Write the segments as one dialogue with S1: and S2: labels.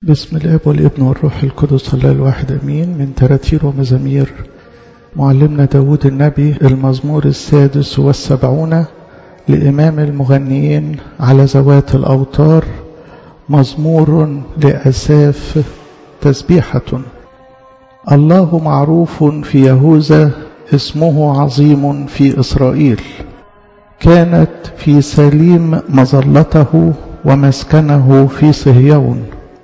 S1: بسم الاب والابن والروح القدس الله الواحد امين من تراتير ومزامير معلمنا داود النبي المزمور السادس والسبعون لإمام المغنيين على ذوات الأوتار مزمور لأساف تسبيحة الله معروف في يهوذا اسمه عظيم في إسرائيل كانت في سليم مظلته ومسكنه في صهيون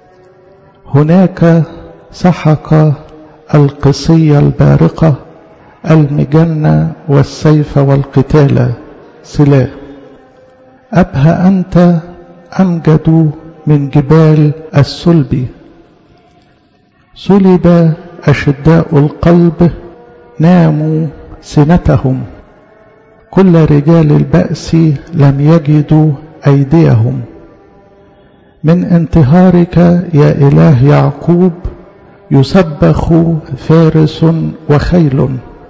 S1: هناك سحق القصي البارقة المجنة والسيف والقتال سلاح أبهى أنت أمجد من جبال السلب سلب أشداء القلب ناموا سنتهم كل رجال البأس لم يجدوا أيديهم من انتهارك يا إله يعقوب يسبخ فارس وخيل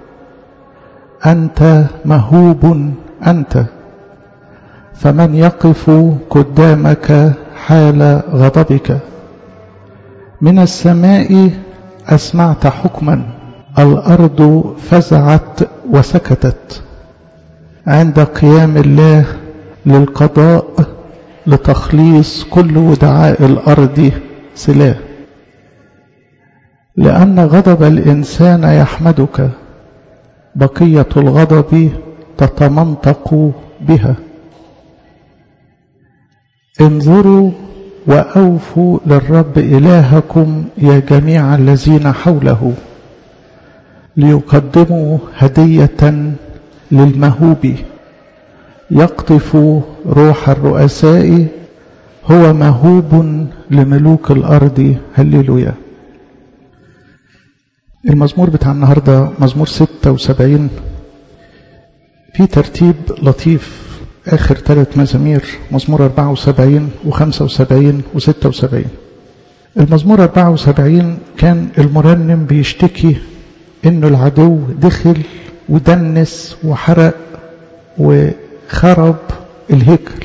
S1: أنت مهوب أنت فمن يقف قدامك حال غضبك من السماء أسمعت حكما الأرض فزعت وسكتت عند قيام الله للقضاء لتخليص كل ودعاء الأرض سلاح لأن غضب الإنسان يحمدك بقية الغضب تتمنطق بها انظروا وأوفوا للرب إلهكم يا جميع الذين حوله ليقدموا هدية للمهوب يقطف روح الرؤساء هو مهوب لملوك الأرض هللويا المزمور بتاع النهاردة مزمور 76 في ترتيب لطيف آخر ثلاث مزامير مزمور 74 و75 و76 المزمور 74 كان المرنم بيشتكي انه العدو دخل ودنس وحرق وخرب الهيكل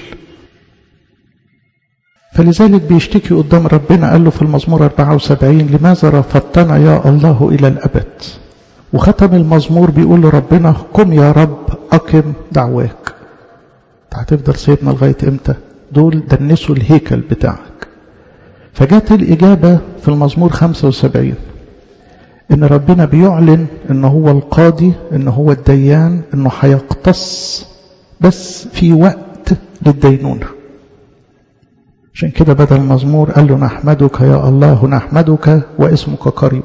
S1: فلذلك بيشتكي قدام ربنا قال له في المزمور 74 لماذا رفضتنا يا الله إلى الأبد وختم المزمور بيقول لربنا قم يا رب أقم دعواك هتفضل سيدنا لغاية امتى دول دنسوا الهيكل بتاعك فجات الإجابة في المزمور 75 إن ربنا بيعلن إن هو القاضي إن هو الديان إنه هيقتص بس في وقت للدينونة عشان كده بدل المزمور قال له نحمدك يا الله نحمدك واسمك قريب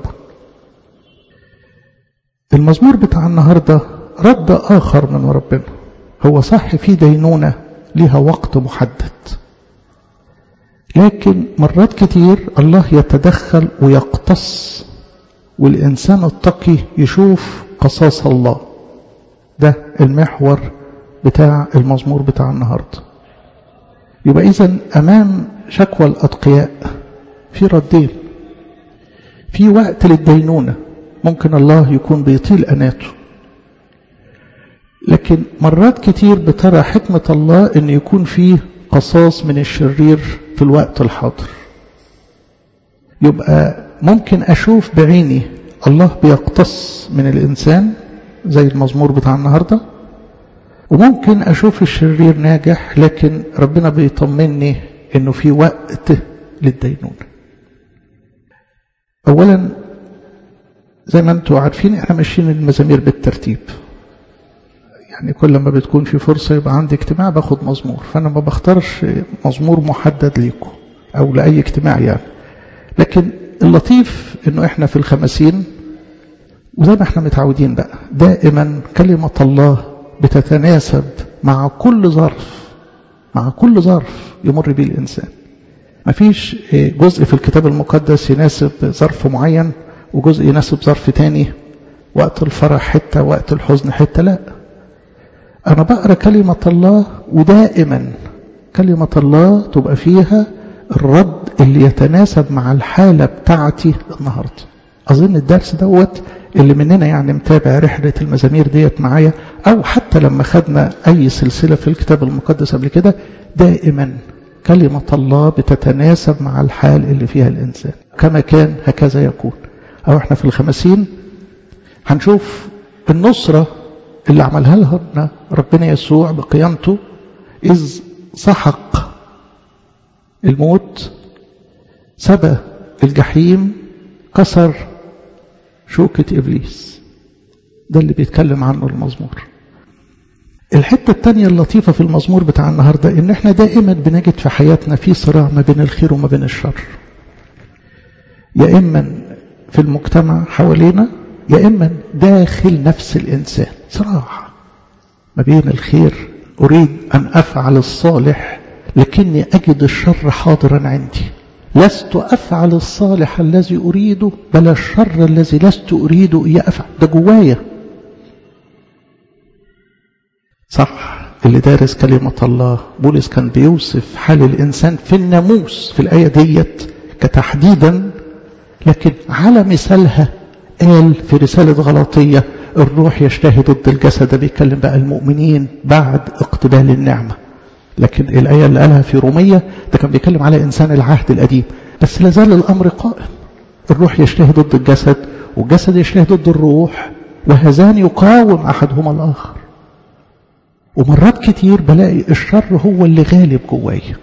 S1: المزمور بتاع النهاردة رد آخر من ربنا هو صح في دينونة لها وقت محدد لكن مرات كتير الله يتدخل ويقتص والإنسان التقي يشوف قصاص الله ده المحور بتاع المزمور بتاع النهاردة يبقى إذا أمام شكوى الأتقياء في ردين في وقت للدينونة ممكن الله يكون بيطيل أناته لكن مرات كتير بترى حكمة الله أن يكون فيه قصاص من الشرير في الوقت الحاضر يبقى ممكن أشوف بعيني الله بيقتص من الإنسان زي المزمور بتاع النهاردة وممكن أشوف الشرير ناجح لكن ربنا بيطمني أنه في وقت للدينون أولا زي ما انتم عارفين احنا ماشيين المزامير بالترتيب يعني كل ما بتكون في فرصة يبقى عندي اجتماع باخد مزمور فأنا ما بختارش مزمور محدد ليكم أو لأي اجتماع يعني لكن اللطيف انه احنا في الخمسين وزي ما احنا متعودين بقى دائما كلمة الله بتتناسب مع كل ظرف مع كل ظرف يمر به الإنسان مفيش جزء في الكتاب المقدس يناسب ظرف معين وجزء يناسب ظرف تاني وقت الفرح حتة وقت الحزن حتة لا أنا بقرأ كلمة الله ودائما كلمة الله تبقى فيها الرد اللي يتناسب مع الحالة بتاعتي النهاردة أظن الدرس دوت اللي مننا يعني متابع رحلة المزامير ديت معايا أو حتى لما خدنا أي سلسلة في الكتاب المقدس قبل كده دائما كلمة الله بتتناسب مع الحال اللي فيها الإنسان كما كان هكذا يكون أو احنا في الخمسين هنشوف النصرة اللي عملها لنا ربنا يسوع بقيامته إذ سحق الموت سبى الجحيم كسر شوكة إبليس ده اللي بيتكلم عنه المزمور الحتة التانية اللطيفة في المزمور بتاع النهاردة إن إحنا دائما بنجد في حياتنا في صراع ما بين الخير وما بين الشر يا إما في المجتمع حوالينا يا إما داخل نفس الإنسان صراع ما بين الخير أريد أن أفعل الصالح لكني أجد الشر حاضرا عندي لست أفعل الصالح الذي أريده بل الشر الذي لست أريده إياه أفعل ده جوايا صح اللي دارس كلمة الله بولس كان بيوصف حال الإنسان في الناموس في الآية ديت كتحديدا لكن على مثالها قال في رسالة غلطية الروح يشتهي ضد الجسد ده بيتكلم بقى المؤمنين بعد اقتبال النعمة لكن الآية اللي قالها في رومية ده كان بيتكلم على إنسان العهد القديم بس لازال الأمر قائم الروح يشتهي ضد الجسد والجسد يشتهي ضد الروح وهذان يقاوم أحدهما الآخر ومرات كتير بلاقي الشر هو اللي غالب جوايا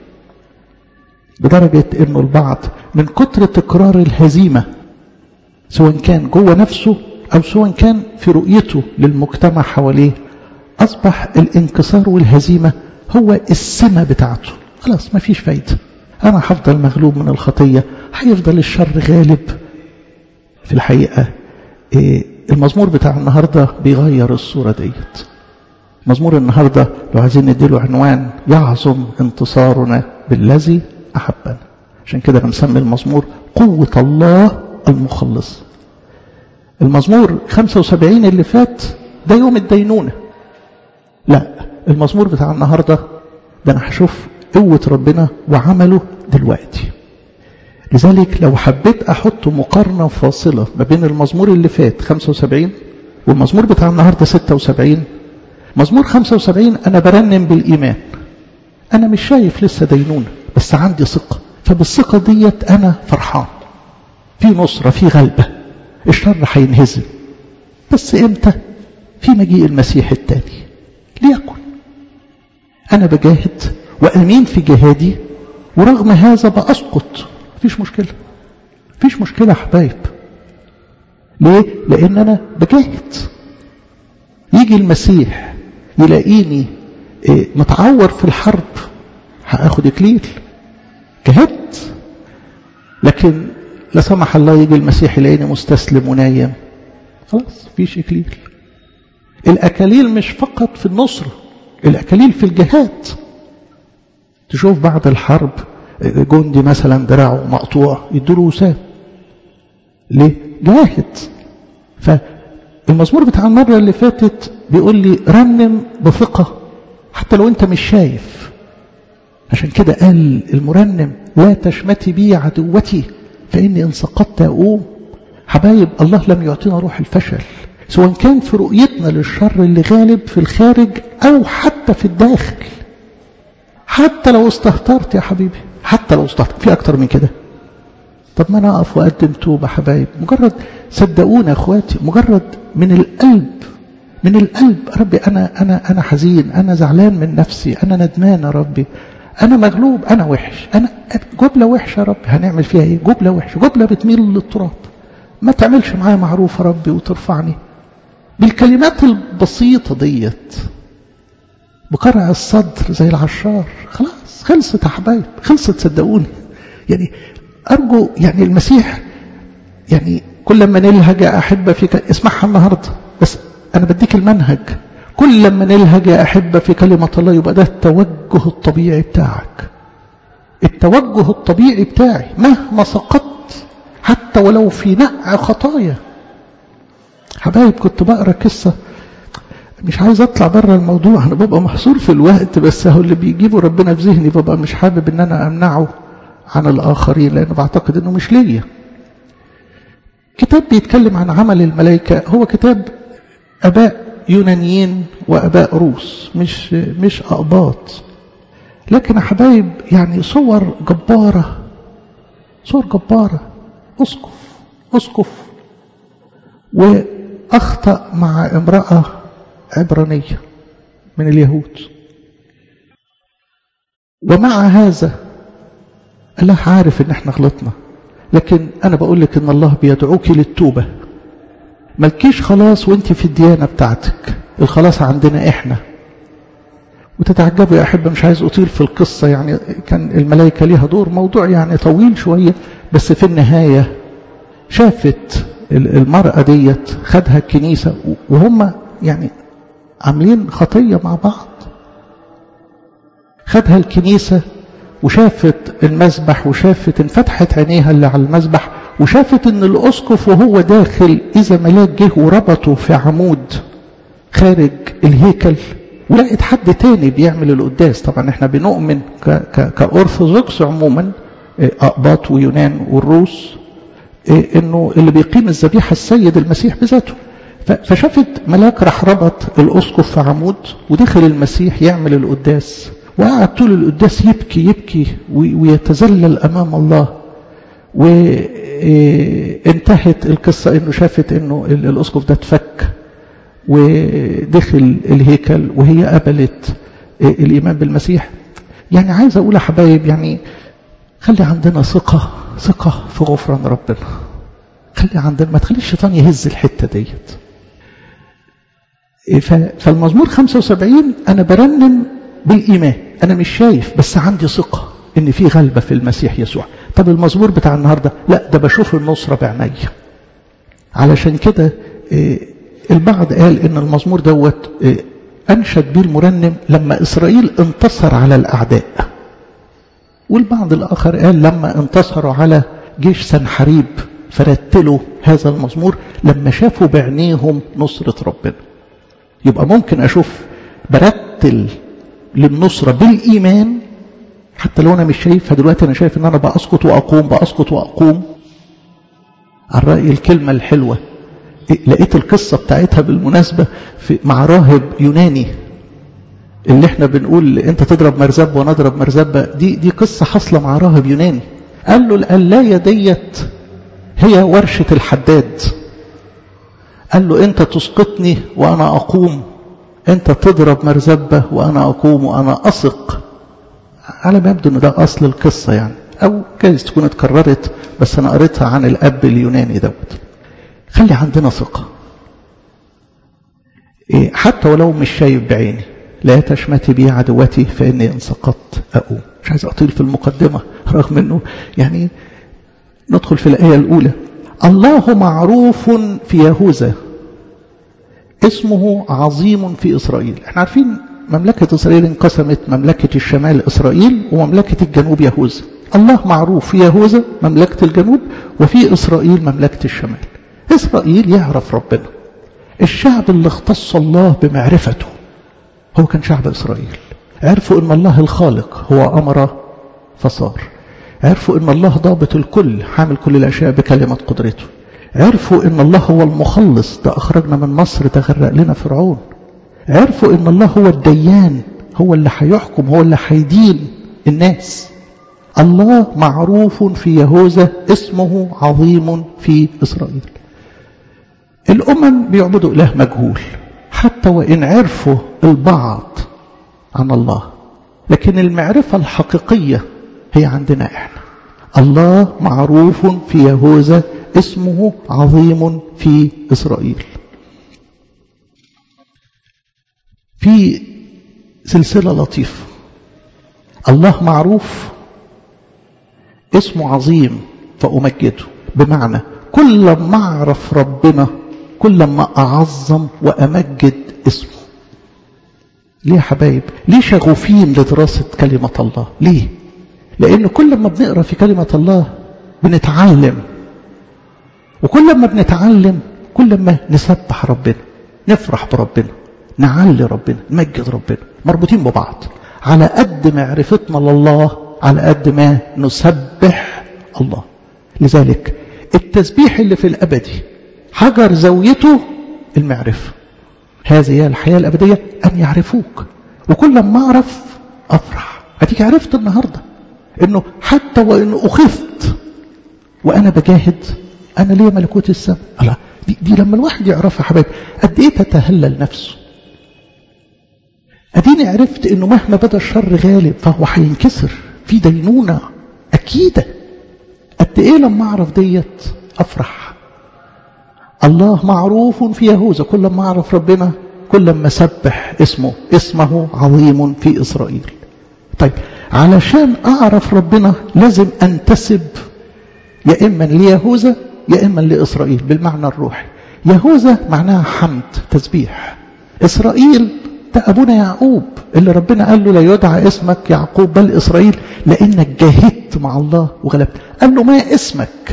S1: بدرجة انه البعض من كتر تكرار الهزيمة سواء كان جوه نفسه او سواء كان في رؤيته للمجتمع حواليه اصبح الانكسار والهزيمة هو السمة بتاعته خلاص ما فيش فايدة انا هفضل مغلوب من الخطية هيفضل الشر غالب في الحقيقة المزمور بتاع النهاردة بيغير الصورة ديت مزمور النهاردة لو عايزين نديله عنوان يعظم انتصارنا بالذي أحبنا عشان كده بنسمي المزمور قوة الله المخلص المزمور 75 اللي فات ده يوم الدينونة لا المزمور بتاع النهاردة ده أنا هشوف قوة ربنا وعمله دلوقتي لذلك لو حبيت أحط مقارنة فاصلة ما بين المزمور اللي فات 75 والمزمور بتاع النهاردة 76 مزمور 75 أنا برنم بالإيمان أنا مش شايف لسه دينونة بس عندي ثقة فبالثقة ديت أنا فرحان في نصرة في غلبة الشر هينهزم بس إمتى في مجيء المسيح التاني ليكن أنا بجاهد وأمين في جهادي ورغم هذا بأسقط مفيش مشكلة مفيش مشكلة يا حبايب ليه؟ لأن أنا بجاهد يجي المسيح يلاقيني متعور في الحرب هاخد اكليل جهدت لكن لا سمح الله يجي المسيح يلاقيني مستسلم ونايم خلاص مفيش اكليل الاكاليل مش فقط في النصرة الاكاليل في الجهاد تشوف بعد الحرب جندي مثلا دراعه مقطوع يدوله وسام ليه جاهد فالمزمور بتاع المرة اللي فاتت بيقول لي رنم بثقة حتى لو انت مش شايف عشان كده قال المرنم لا تشمتي بي عدوتي فإني إن سقطت أقوم حبايب الله لم يعطينا روح الفشل سواء كان في رؤيتنا للشر اللي غالب في الخارج أو حتى في الداخل حتى لو استهترت يا حبيبي حتى لو استهترت في أكتر من كده طب ما أنا أقف وأقدم توبة حبايب مجرد صدقونا يا أخواتي مجرد من القلب من القلب ربي أنا أنا أنا حزين أنا زعلان من نفسي أنا ندمان يا ربي أنا مغلوب أنا وحش أنا جملة وحشة يا رب هنعمل فيها إيه جملة وحشة جملة بتميل للتراب ما تعملش معايا معروف يا ربي وترفعني بالكلمات البسيطة ديت بقرع الصدر زي العشار خلاص خلصت يا حبايب خلصت صدقوني يعني أرجو يعني المسيح يعني كل ما نلهج يا أحبة فيك اسمعها النهاردة بس أنا بديك المنهج كل ما نلهج يا أحبة في كلمة الله يبقى ده التوجه الطبيعي بتاعك التوجه الطبيعي بتاعي مهما سقطت حتى ولو في نقع خطايا حبايب كنت بقرا قصة مش عايز اطلع بره الموضوع انا ببقى محصور في الوقت بس هو اللي بيجيبه ربنا في ذهني ببقى مش حابب ان انا امنعه عن الاخرين لان بعتقد انه مش ليا كتاب بيتكلم عن عمل الملائكة هو كتاب اباء يونانيين واباء روس مش مش اقباط لكن يا حبايب يعني صور جبارة صور جبارة اسقف اسقف واخطأ مع امرأة عبرانية من اليهود ومع هذا الله عارف ان احنا غلطنا لكن انا بقول لك ان الله بيدعوك للتوبة ملكيش خلاص وانت في الديانة بتاعتك الخلاص عندنا احنا وتتعجبوا يا أحبة مش عايز أطيل في القصة يعني كان الملائكة ليها دور موضوع يعني طويل شوية بس في النهاية شافت المرأة ديت خدها الكنيسة وهم يعني عاملين خطية مع بعض خدها الكنيسة وشافت المسبح وشافت انفتحت عينيها اللي على المسبح وشافت ان الاسقف وهو داخل اذا ملاك جه وربطه في عمود خارج الهيكل ولقيت حد تاني بيعمل القداس طبعا احنا بنؤمن كأرثوذكس عموما أقباط ويونان والروس انه اللي بيقيم الذبيحة السيد المسيح بذاته فشافت ملاك راح ربط الأسقف في عمود ودخل المسيح يعمل القداس وقعد طول القداس يبكي يبكي ويتذلل أمام الله وانتهت القصة انه شافت انه الأسقف ده اتفك ودخل الهيكل وهي قبلت الإيمان بالمسيح يعني عايز أقول يا حبايب يعني خلي عندنا ثقة ثقة في غفران ربنا خلي عندنا ما تخليش الشيطان يهز الحتة ديت فالمزمور 75 أنا برنم بالإيمان أنا مش شايف بس عندي ثقة إن في غلبة في المسيح يسوع طب المزمور بتاع النهاردة لا ده بشوف النصرة بعيني علشان كده البعض قال ان المزمور دوت انشد بيه المرنم لما اسرائيل انتصر على الاعداء والبعض الاخر قال لما انتصروا على جيش سنحريب فرتلوا هذا المزمور لما شافوا بعينيهم نصرة ربنا يبقى ممكن اشوف برتل للنصرة بالايمان حتى لو انا مش شايفها دلوقتي انا شايف ان انا باسقط واقوم باسقط واقوم على رأي الكلمة الحلوة لقيت القصة بتاعتها بالمناسبة في مع راهب يوناني اللي احنا بنقول انت تضرب مرزبة وانا اضرب مرزبة دي دي قصة حاصلة مع راهب يوناني قال له القلاية ديت هي ورشة الحداد قال له انت تسقطني وانا اقوم انت تضرب مرزبة وانا اقوم وانا اثق على ما يبدو ان ده اصل القصة يعني او جايز تكون اتكررت بس انا قريتها عن الاب اليوناني دوت خلي عندنا ثقة إيه حتى ولو مش شايف بعيني لا تشمتي بي عدوتي فإني إن سقطت أقوم مش عايز أطيل في المقدمة رغم أنه يعني ندخل في الآية الأولى الله معروف في يهوذا اسمه عظيم في إسرائيل احنا عارفين مملكة إسرائيل انقسمت مملكة الشمال إسرائيل ومملكة الجنوب يهوذا الله معروف في يهوذا مملكة الجنوب وفي إسرائيل مملكة الشمال إسرائيل يعرف ربنا الشعب اللي اختص الله بمعرفته هو كان شعب إسرائيل عرفوا أن الله الخالق هو أمر فصار عرفوا أن الله ضابط الكل حامل كل الأشياء بكلمة قدرته عرفوا أن الله هو المخلص ده أخرجنا من مصر ده غرق لنا فرعون عرفوا أن الله هو الديان هو اللي هيحكم هو اللي هيدين الناس الله معروف في يهوذا اسمه عظيم في إسرائيل الأمم بيعبدوا إله مجهول حتى وإن عرفوا البعض عن الله لكن المعرفة الحقيقية هي عندنا إحنا الله معروف في يهوذا اسمه عظيم في إسرائيل في سلسلة لطيفة الله معروف اسمه عظيم فأمجده بمعنى كل ما أعرف ربنا كل ما أعظم وأمجد اسمه ليه يا حبايب ليه شغوفين لدراسة كلمة الله ليه لأن كل ما بنقرأ في كلمة الله بنتعلم وكل ما بنتعلم كل ما نسبح ربنا نفرح بربنا نعلي ربنا نمجد ربنا مربوطين ببعض على قد معرفتنا لله على قد ما نسبح الله لذلك التسبيح اللي في الأبدي حجر زاويته المعرفة هذه هي الحياة الأبدية أن يعرفوك وكل ما أعرف أفرح اديك عرفت النهارده انه حتى وان اخفت وانا بجاهد انا ليا ملكوت السماء الله دي, دي لما الواحد يعرفها حبايبي قد ايه تتهلل نفسه اديني عرفت انه مهما بدا الشر غالب فهو هينكسر في دينونه اكيده قد ايه لما اعرف ديت افرح الله معروف في يهوذا كل ما اعرف ربنا كل ما سبح اسمه اسمه عظيم في اسرائيل طيب علشان اعرف ربنا لازم انتسب يا اما ليهوذا يا اما لاسرائيل بالمعنى الروحي يهوذا معناها حمد تسبيح اسرائيل ده ابونا يعقوب اللي ربنا قال له لا يدعى اسمك يعقوب بل اسرائيل لانك جاهدت مع الله وغلبت قال له ما اسمك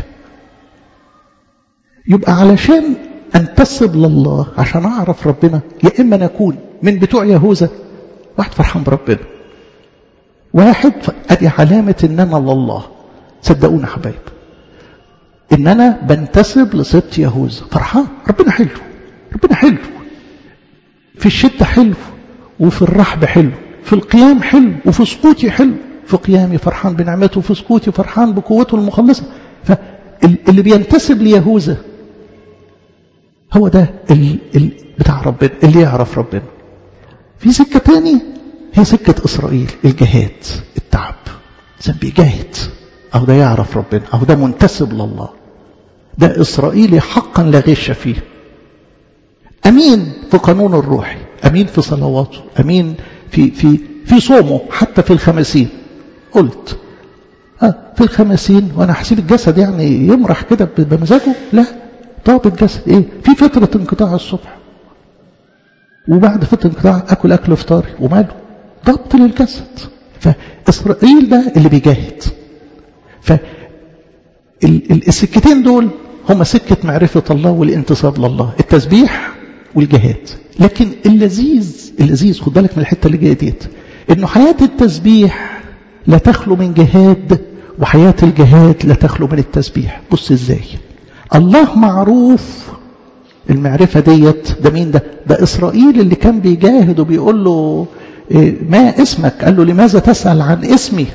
S1: يبقى علشان انتسب لله عشان اعرف ربنا يا اما نكون من بتوع يهوذا واحد فرحان بربنا واحد ادي علامه ان انا لله صدقونا حبايب ان انا بنتسب لسبط يهوذا فرحان ربنا حلو ربنا حلو في الشده حلو وفي الرحب حلو في القيام حلو وفي سقوطي حلو في قيامي فرحان بنعمته وفي سقوطي فرحان بقوته المخلصه فاللي بينتسب ليهوذا هو ده ال ال بتاع ربنا اللي يعرف ربنا في سكة تاني هي سكة إسرائيل الجهاد التعب إنسان بيجاهد أو ده يعرف ربنا أو ده منتسب لله ده إسرائيلي حقا لا غش فيه أمين في قانون الروحي أمين في صلواته أمين في في في صومه حتى في الخمسين قلت آه في الخمسين وأنا هسيب الجسد يعني يمرح كده بمزاجه لا ضابط جسد ايه في فترة انقطاع الصبح وبعد فترة انقطاع اكل اكل فطاري وماله ضبط للجسد فاسرائيل ده اللي بيجاهد فالسكتين دول هما سكة معرفة الله والانتصاب لله التسبيح والجهاد لكن اللذيذ اللذيذ خد بالك من الحتة اللي جاية ديت انه حياة التسبيح لا تخلو من جهاد وحياة الجهاد لا تخلو من التسبيح بص ازاي الله معروف المعرفة ديت ده مين ده ده إسرائيل اللي كان بيجاهد وبيقول له إيه ما اسمك قال له لماذا تسأل عن اسمي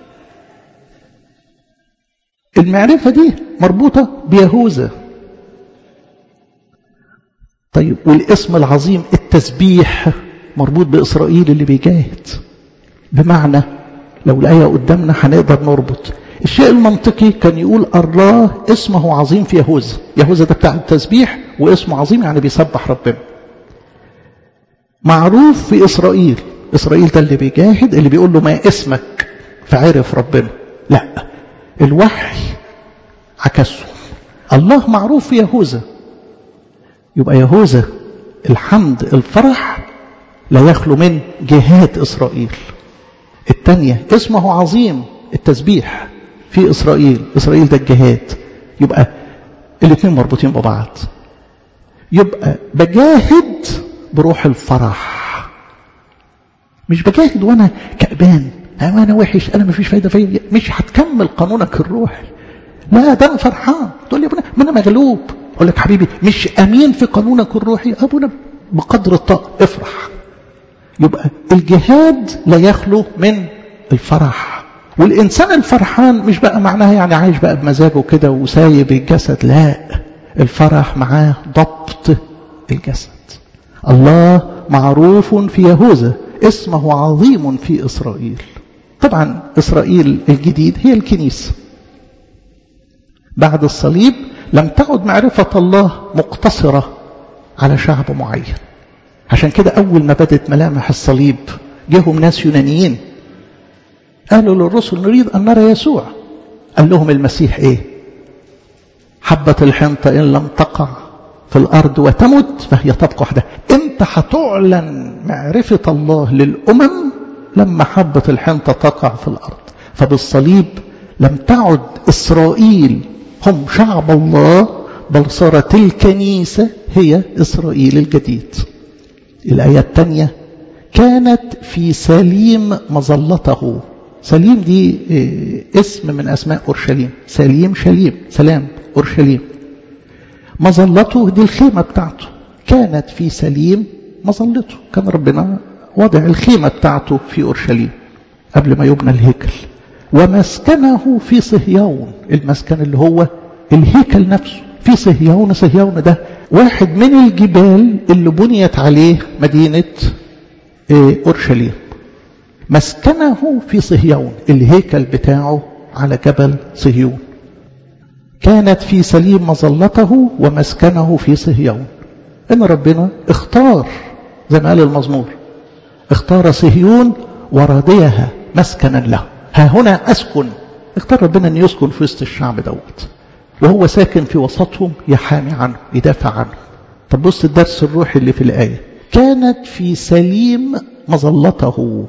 S1: المعرفة دي مربوطة بيهوذا طيب والاسم العظيم التسبيح مربوط بإسرائيل اللي بيجاهد بمعنى لو الآية قدامنا هنقدر نربط الشيء المنطقي كان يقول الله اسمه عظيم في يهوذا يهوذا ده بتاع التسبيح واسمه عظيم يعني بيسبح ربنا معروف في إسرائيل إسرائيل ده اللي بيجاهد اللي بيقول له ما اسمك فعرف ربنا لا الوحي عكسه الله معروف في يهوذا يبقى يهوذا الحمد الفرح لا يخلو من جهاد إسرائيل الثانية اسمه عظيم التسبيح في إسرائيل إسرائيل ده الجهاد يبقى الاثنين مربوطين ببعض يبقى بجاهد بروح الفرح مش بجاهد وانا كأبان انا وحش انا مفيش فايده فيا مش هتكمل قانونك الروحي لا ده انا فرحان تقول لي ابونا ما انا مغلوب اقول لك حبيبي مش امين في قانونك الروحي ابونا بقدر الطاقه افرح يبقى الجهاد لا يخلو من الفرح والإنسان الفرحان مش بقى معناها يعني عايش بقى بمزاجه كده وسايب الجسد لا الفرح معاه ضبط الجسد الله معروف في يهوذا اسمه عظيم في إسرائيل طبعا إسرائيل الجديد هي الكنيسة بعد الصليب لم تعد معرفة الله مقتصرة على شعب معين عشان كده أول ما بدت ملامح الصليب جيهم ناس يونانيين قالوا للرسل نريد أن نرى يسوع قال لهم المسيح إيه حبة الحنطة إن لم تقع في الأرض وتمت فهي تبقى وحدها أنت هتعلن معرفة الله للأمم لما حبة الحنطة تقع في الأرض فبالصليب لم تعد إسرائيل هم شعب الله بل صارت الكنيسة هي إسرائيل الجديد الآية الثانية كانت في سليم مظلته سليم دي اسم من أسماء أورشليم سليم شليم سلام أورشليم مظلته دي الخيمة بتاعته كانت في سليم مظلته كان ربنا وضع الخيمة بتاعته في أورشليم قبل ما يبنى الهيكل ومسكنه في صهيون المسكن اللي هو الهيكل نفسه في صهيون صهيون ده واحد من الجبال اللي بنيت عليه مدينة أورشليم مسكنه في صهيون الهيكل بتاعه على جبل صهيون كانت في سليم مظلته ومسكنه في صهيون ان ربنا اختار زي ما قال المزمور اختار صهيون ورضيها مسكنا له ها هنا اسكن اختار ربنا ان يسكن في وسط الشعب دوت وهو ساكن في وسطهم يحامي عنه يدافع عنه طب بص الدرس الروحي اللي في الايه كانت في سليم مظلته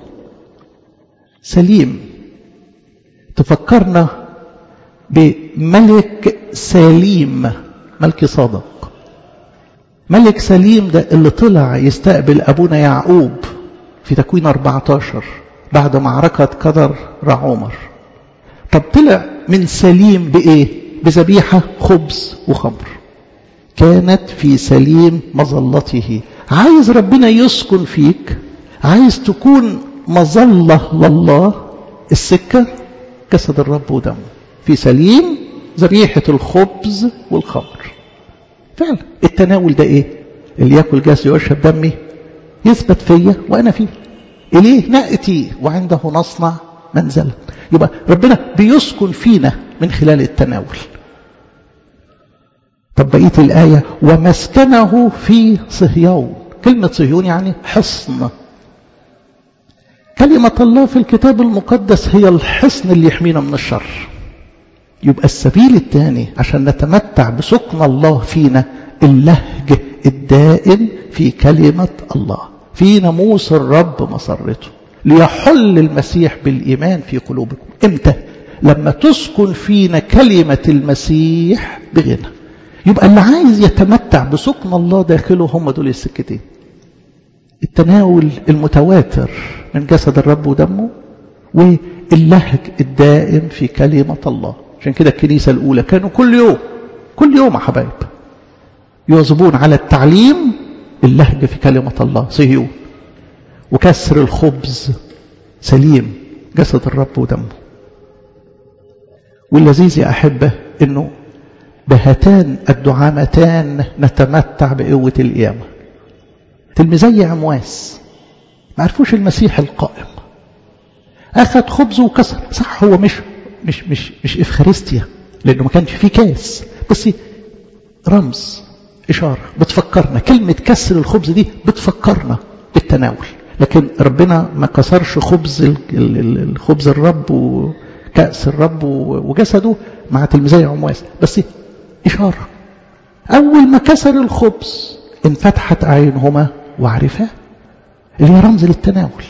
S1: سليم تفكرنا بملك سليم ملك صادق ملك سليم ده اللي طلع يستقبل أبونا يعقوب في تكوين 14 بعد معركة قدر رعومر طب طلع من سليم بإيه بذبيحة خبز وخمر كانت في سليم مظلته عايز ربنا يسكن فيك عايز تكون مظلة لله السكة جسد الرب ودمه في سليم ذبيحة الخبز والخمر فعلا التناول ده ايه اللي ياكل جسدي ويشرب دمي يثبت فيا وانا فيه اليه ناتي وعنده نصنع منزلا يبقى ربنا بيسكن فينا من خلال التناول طب بقيه الايه ومسكنه في صهيون كلمه صهيون يعني حصن كلمه الله في الكتاب المقدس هي الحصن اللي يحمينا من الشر يبقى السبيل الثاني عشان نتمتع بسكن الله فينا اللهج الدائم في كلمة الله في ناموس الرب مسرته ليحل المسيح بالإيمان في قلوبكم امتى لما تسكن فينا كلمة المسيح بغنى يبقى اللي عايز يتمتع بسكن الله داخله هم دول السكتين التناول المتواتر من جسد الرب ودمه واللهج الدائم في كلمة الله عشان كده الكنيسة الأولى كانوا كل يوم كل يوم يا حبايب يواظبون على التعليم اللهج في كلمة الله صهيون وكسر الخبز سليم جسد الرب ودمه واللذيذ يا أحبة أنه بهاتان الدعامتان نتمتع بقوة القيامة تلميذي عمواس ما عرفوش المسيح القائم أخذ خبز وكسر صح هو مش مش مش مش افخارستيا لانه ما كانش فيه كاس بس رمز اشاره بتفكرنا كلمه كسر الخبز دي بتفكرنا بالتناول لكن ربنا ما كسرش خبز الخبز الرب وكأس الرب وجسده مع تلميذي عمواس بس إشارة أول ما كسر الخبز انفتحت أعينهما وعرفا اللي هي رمز للتناول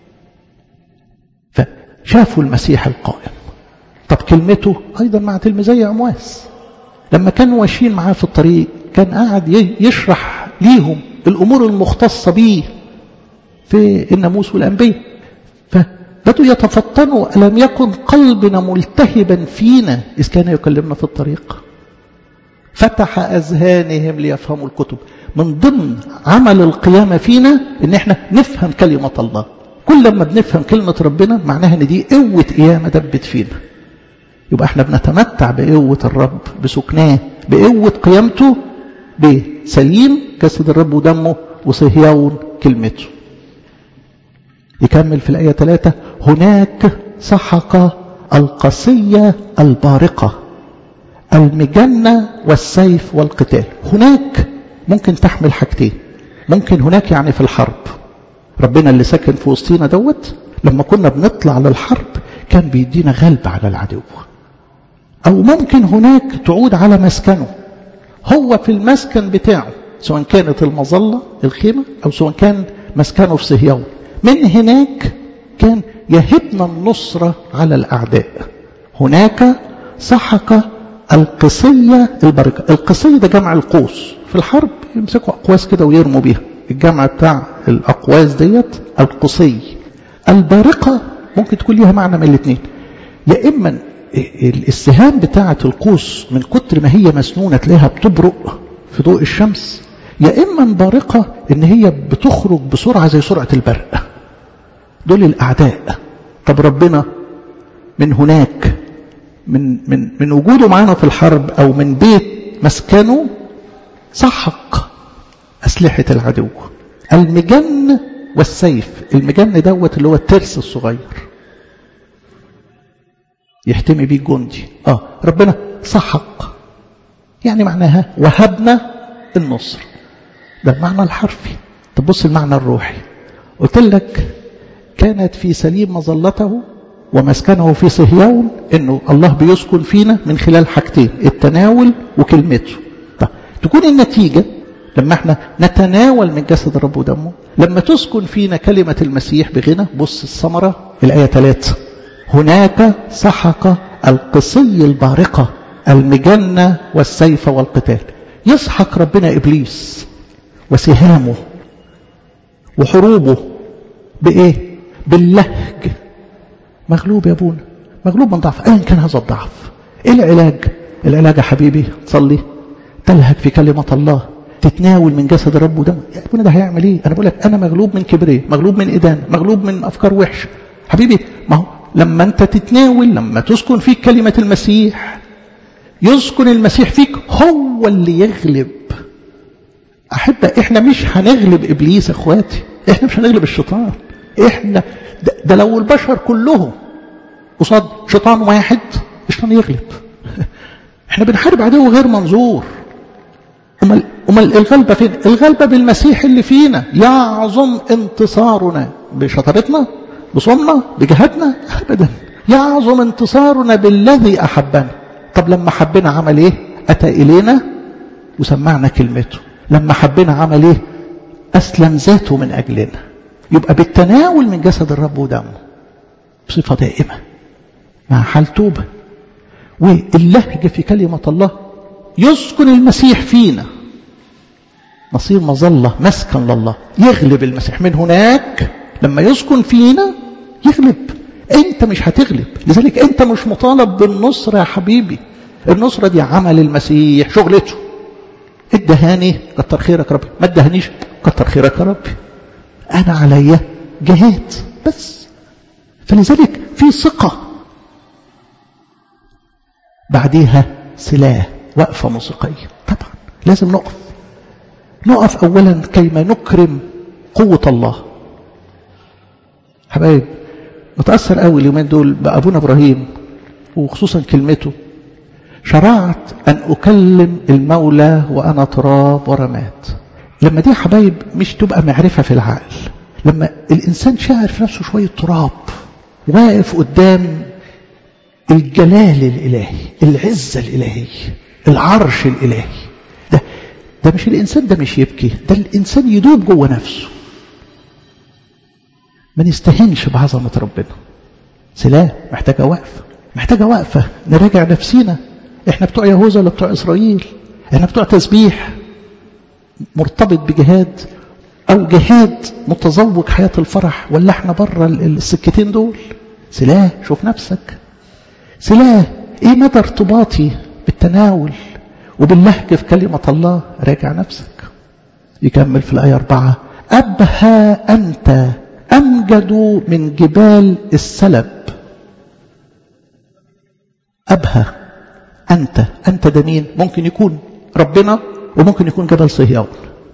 S1: فشافوا المسيح القائم طب كلمته أيضا مع تلميذي عمواس لما كانوا ماشيين معاه في الطريق كان قاعد يشرح ليهم الأمور المختصة به في الناموس والأنبياء فبدوا يتفطنوا ألم يكن قلبنا ملتهبا فينا إذ كان يكلمنا في الطريق فتح أذهانهم ليفهموا الكتب من ضمن عمل القيامة فينا إن احنا نفهم كلمة الله كل ما بنفهم كلمة ربنا معناها إن دي قوة قيامة دبت فينا يبقى احنا بنتمتع بقوة الرب بسكناه بقوة قيامته بسليم جسد الرب ودمه وصهيون كلمته يكمل في الآية ثلاثة هناك سحق القصية البارقة المجنة والسيف والقتال هناك ممكن تحمل حاجتين ممكن هناك يعني في الحرب ربنا اللي ساكن في وسطينا دوت لما كنا بنطلع للحرب كان بيدينا غلبة على العدو أو ممكن هناك تعود على مسكنه هو في المسكن بتاعه سواء كانت المظلة الخيمة أو سواء كان مسكنه في صهيون من هناك كان يهبنا النصرة على الأعداء هناك سحق القصية البركة القصية ده جمع القوس في الحرب يمسكوا أقواس كده ويرموا بيها الجمع بتاع الأقواس ديت القصي البارقة ممكن تكون ليها معنى من الاثنين يا إما السهام بتاعة القوس من كتر ما هي مسنونة تلاقيها بتبرق في ضوء الشمس يا إما بارقة إن هي بتخرج بسرعة زي سرعة البرق دول الأعداء طب ربنا من هناك من من من وجوده معانا في الحرب او من بيت مسكنه سحق اسلحه العدو المجن والسيف المجن دوت اللي هو الترس الصغير يحتمي بيه الجندي اه ربنا سحق يعني معناها وهبنا النصر ده المعنى الحرفي طب بص المعنى الروحي قلت لك كانت في سليم مظلته ومسكنه في صهيون انه الله بيسكن فينا من خلال حاجتين التناول وكلمته طب تكون النتيجه لما احنا نتناول من جسد الرب ودمه لما تسكن فينا كلمة المسيح بغنى بص الثمرة الآية 3 هناك سحق القصي البارقة المجنة والسيف والقتال يسحق ربنا إبليس وسهامه وحروبه بإيه باللهج مغلوب يا ابونا مغلوب من ضعف أين كان هذا الضعف إيه العلاج العلاج يا حبيبي تصلي تلهج في كلمة الله تتناول من جسد الرب ودم يا ابونا ده هيعمل ايه انا بقول لك انا مغلوب من كبرية مغلوب من ايدان مغلوب من افكار وحشه حبيبي ما هو لما انت تتناول لما تسكن فيك كلمه المسيح يسكن المسيح فيك هو اللي يغلب احبه احنا مش هنغلب ابليس يا اخواتي احنا مش هنغلب الشيطان احنا ده, ده لو البشر كلهم قصاد شيطان واحد الشيطان يغلب احنا بنحارب عدو غير منظور امال امال الغلبه فين الغلبه بالمسيح اللي فينا يعظم انتصارنا بشطارتنا بصومنا بجهادنا ابدا يعظم انتصارنا بالذي احبنا طب لما حبنا عمل ايه اتى الينا وسمعنا كلمته لما حبنا عمل ايه اسلم ذاته من اجلنا يبقى بالتناول من جسد الرب ودمه بصفه دائمه مع حال توبه واللهجه في كلمه الله يسكن المسيح فينا نصير مظلة مسكن لله يغلب المسيح من هناك لما يسكن فينا يغلب انت مش هتغلب لذلك انت مش مطالب بالنصرة يا حبيبي النصرة دي عمل المسيح شغلته ادهاني كتر خيرك يا ربي ما ادهنيش كتر خيرك يا ربي انا عليا جهاد بس فلذلك في ثقة بعديها سلاح وقفة موسيقية طبعا لازم نقف نقف أولا كيما نكرم قوة الله حبايب متأثر قوي اليومين دول بأبونا إبراهيم وخصوصا كلمته شرعت أن أكلم المولى وأنا تراب ورماد لما دي حبايب مش تبقى معرفة في العقل لما الإنسان شاعر في نفسه شوية تراب واقف قدام الجلال الإلهي العزة الإلهية العرش الإلهي ده ده مش الإنسان ده مش يبكي ده الإنسان يدوب جوه نفسه ما نستهنش بعظمة ربنا سلام محتاجة وقفة محتاجة وقفة نراجع نفسينا احنا بتوع يهوذا ولا بتوع إسرائيل احنا بتوع تسبيح مرتبط بجهاد أو جهاد متذوق حياة الفرح ولا احنا بره السكتين دول سلاح شوف نفسك سلاح ايه مدى ارتباطي بالتناول وباللهج في كلمة الله راجع نفسك يكمل في الآية أربعة أبهى أنت أمجد من جبال السلب أبهى أنت أنت ده مين ممكن يكون ربنا وممكن يكون جبل صهيون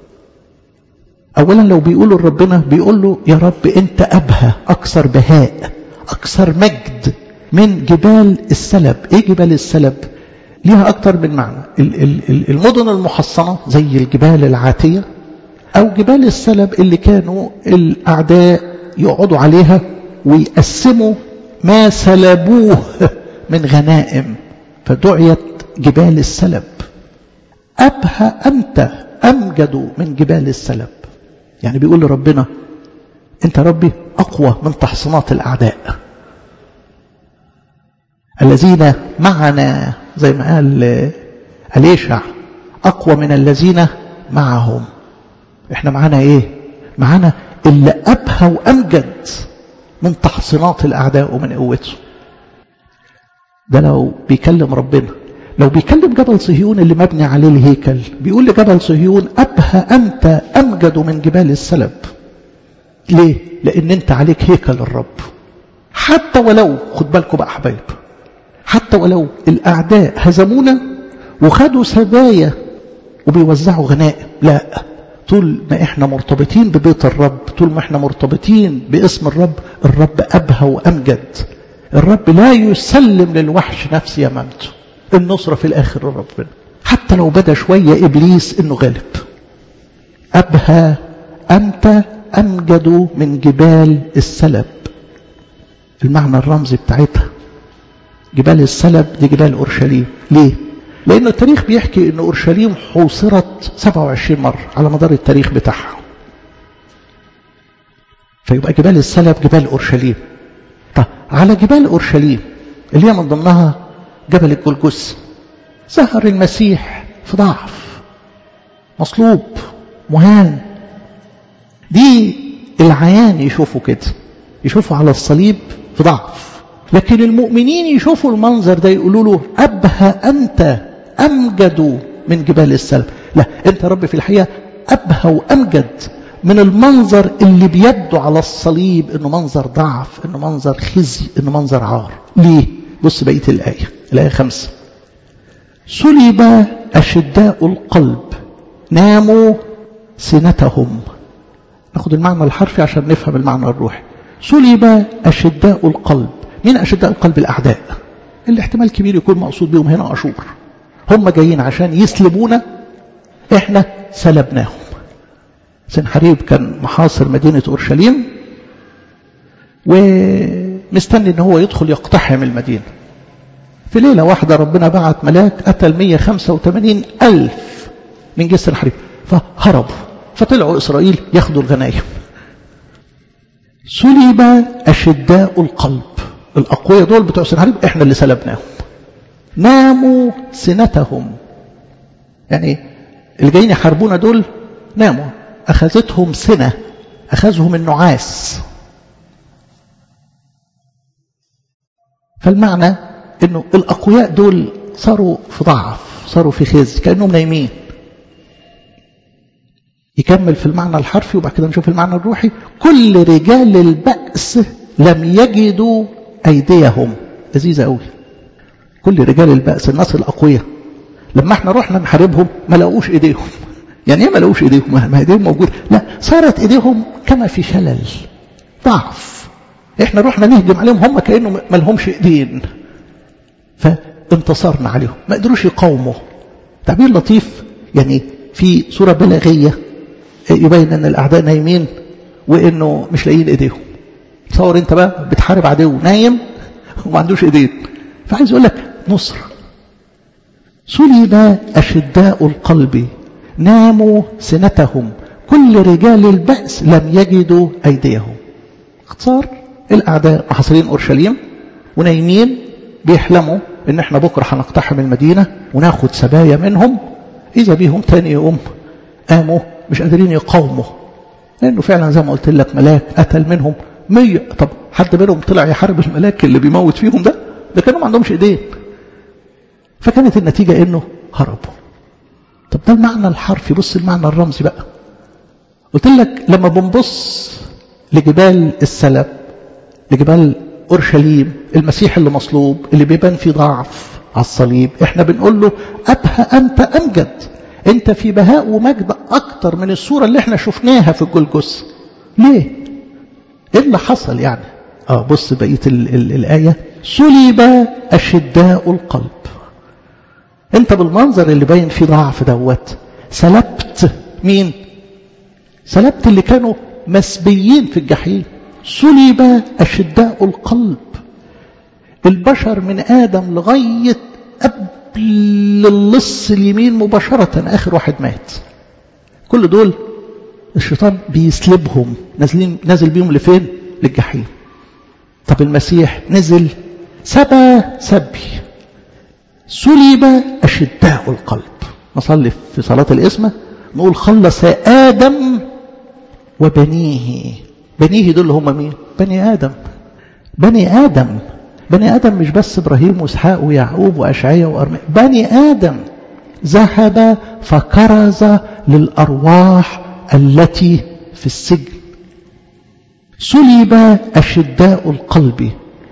S1: أولا لو بيقولوا لربنا بيقول له يا رب أنت أبهى أكثر بهاء أكثر مجد من جبال السلب إيه جبال السلب ليها أكثر من معنى المدن المحصنة زي الجبال العاتية أو جبال السلب اللي كانوا الأعداء يقعدوا عليها ويقسموا ما سلبوه من غنائم فدعيت جبال السلب أبهى أنت أمجد من جبال السلب يعني بيقول لربنا أنت ربي أقوى من تحصينات الأعداء الذين معنا زي ما قال أليشع أقوى من الذين معهم احنا معانا ايه معانا اللي أبهى وأمجد من تحصينات الأعداء ومن قوته ده لو بيكلم ربنا لو بيكلم جبل صهيون اللي مبني عليه الهيكل بيقول لجبل صهيون أبهى أنت أمجد من جبال السلب ليه؟ لأن أنت عليك هيكل الرب حتى ولو خد بالكم بقى حبايب حتى ولو الأعداء هزمونا وخدوا سبايا وبيوزعوا غنائم لا طول ما احنا مرتبطين ببيت الرب طول ما احنا مرتبطين باسم الرب الرب أبهى وأمجد الرب لا يسلم للوحش نفس يمامته النصرة في الآخر ربنا حتى لو بدا شوية إبليس إنه غالب أبهى أنت أمجد من جبال السلب المعنى الرمزي بتاعتها جبال السلب دي جبال أورشليم ليه؟ لأن التاريخ بيحكي أن أورشليم حوصرت 27 مرة على مدار التاريخ بتاعها فيبقى جبال السلب جبال أورشليم طب على جبال أورشليم اللي هي من ضمنها جبل الجلجس ظهر المسيح في ضعف مصلوب مهان دي العيان يشوفوا كده يشوفوا على الصليب في ضعف لكن المؤمنين يشوفوا المنظر ده يقولوا له أبهى أنت أمجد من جبال السلب لا أنت رب في الحقيقة أبهى وأمجد من المنظر اللي بيبدو على الصليب انه منظر ضعف انه منظر خزي انه منظر عار ليه بص بقيه الايه الايه خمسة سلب اشداء القلب ناموا سنتهم ناخد المعنى الحرفي عشان نفهم المعنى الروحي سلب اشداء القلب مين اشداء القلب الاعداء اللي احتمال كبير يكون مقصود بهم هنا اشور هم جايين عشان يسلبونا احنا سلبناهم سنحريب كان محاصر مدينة أورشليم ومستني ان هو يدخل يقتحم المدينة في ليلة واحدة ربنا بعت ملاك قتل 185 ألف من جيش سنحريب فهربوا فطلعوا إسرائيل ياخدوا الغنايم سلب أشداء القلب الأقوياء دول بتوع سنحريب احنا اللي سلبناهم ناموا سنتهم يعني اللي جايين يحاربونا دول ناموا أخذتهم سنة أخذهم النعاس فالمعنى أنه الأقوياء دول صاروا في ضعف صاروا في خزي كأنهم نايمين يكمل في المعنى الحرفي وبعد كده نشوف المعنى الروحي كل رجال البأس لم يجدوا أيديهم لذيذة قوي كل رجال البأس الناس الأقوياء لما احنا رحنا نحاربهم ما لقوش ايديهم يعني ايه ما لقوش ايديهم ما ايديهم موجوده لا صارت ايديهم كما في شلل ضعف احنا رحنا نهجم عليهم هم كانه ما لهمش ايدين فانتصرنا عليهم ما قدروش يقاوموا تعبير لطيف يعني في صوره بلاغيه يبين ان الاعداء نايمين وانه مش لاقيين ايديهم تصور انت بقى بتحارب عدو نايم وما عندوش ايدين فعايز اقول لك نصر سلب اشداء القلب ناموا سنتهم كل رجال البأس لم يجدوا أيديهم اختصار الأعداء محاصرين أورشليم ونايمين بيحلموا ان احنا بكرة هنقتحم المدينة وناخد سبايا منهم إذا بيهم تاني يوم قاموا مش قادرين يقاوموا لأنه فعلا زي ما قلت لك ملاك قتل منهم مية طب حد منهم طلع يحارب الملاك اللي بيموت فيهم ده ده كانوا ما عندهمش ايدين فكانت النتيجة انه هربوا طب ده المعنى الحرفي بص المعنى الرمزي بقى قلت لك لما بنبص لجبال السلب لجبال أورشليم المسيح اللي مصلوب اللي بيبان فيه ضعف على الصليب احنا بنقول له أبهى أنت أمجد أنت في بهاء ومجد أكتر من الصورة اللي احنا شفناها في الجلجس ليه؟ ايه اللي حصل يعني؟ اه بص بقية ال ال الآية سلب أشداء القلب انت بالمنظر اللي باين فيه ضعف دوت سلبت مين سلبت اللي كانوا مسبيين في الجحيم سلب أشداء القلب البشر من آدم لغاية قبل اللص اليمين مباشرة آخر واحد مات كل دول الشيطان بيسلبهم نازلين نازل بيهم لفين للجحيم طب المسيح نزل سبى سبي سلب أشداء القلب نصلي في صلاة الإسمة نقول خلص آدم وبنيه بنيه دول هم مين بني آدم بني آدم بني آدم مش بس إبراهيم وإسحاق ويعقوب وأشعية وأرميا بني آدم ذهب فكرز للأرواح التي في السجن سلب أشداء القلب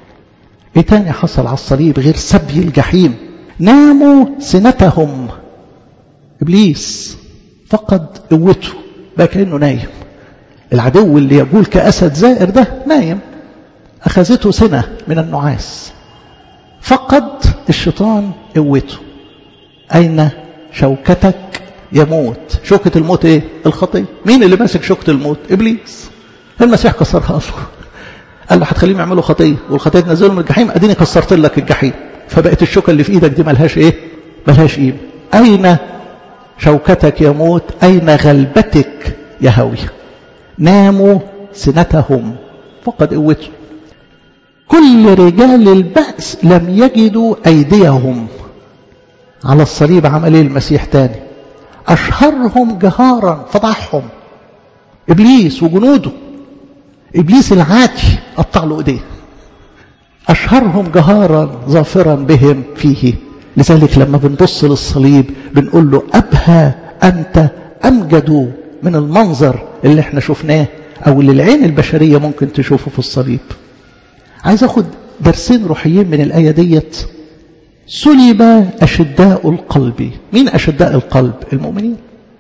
S1: ايه تاني حصل على الصليب غير سبي الجحيم ناموا سنتهم ابليس فقد قوته بقى كانه نايم العدو اللي يقول كاسد زائر ده نايم اخذته سنه من النعاس فقد الشيطان قوته اين شوكتك يموت شوكة الموت ايه الخطية مين اللي ماسك شوكة الموت ابليس المسيح كسرها له قال له هتخليهم يعملوا خطية والخطية تنزلهم من الجحيم اديني كسرت لك الجحيم فبقت الشوكة اللي في ايدك دي ملهاش ايه ملهاش قيمة اين شوكتك يموت اين غلبتك يا هوية ناموا سنتهم فقد قوته كل رجال البأس لم يجدوا أيديهم على الصليب عمل ايه المسيح تاني أشهرهم جهارا فضحهم إبليس وجنوده إبليس العاتي قطع له إيديه أشهرهم جهارا ظافرا بهم فيه لذلك لما بنبص للصليب بنقول له أبهى أنت أمجد من المنظر اللي احنا شفناه أو اللي العين البشرية ممكن تشوفه في الصليب عايز أخد درسين روحيين من الآية ديت سلب أشداء القلب مين أشداء القلب المؤمنين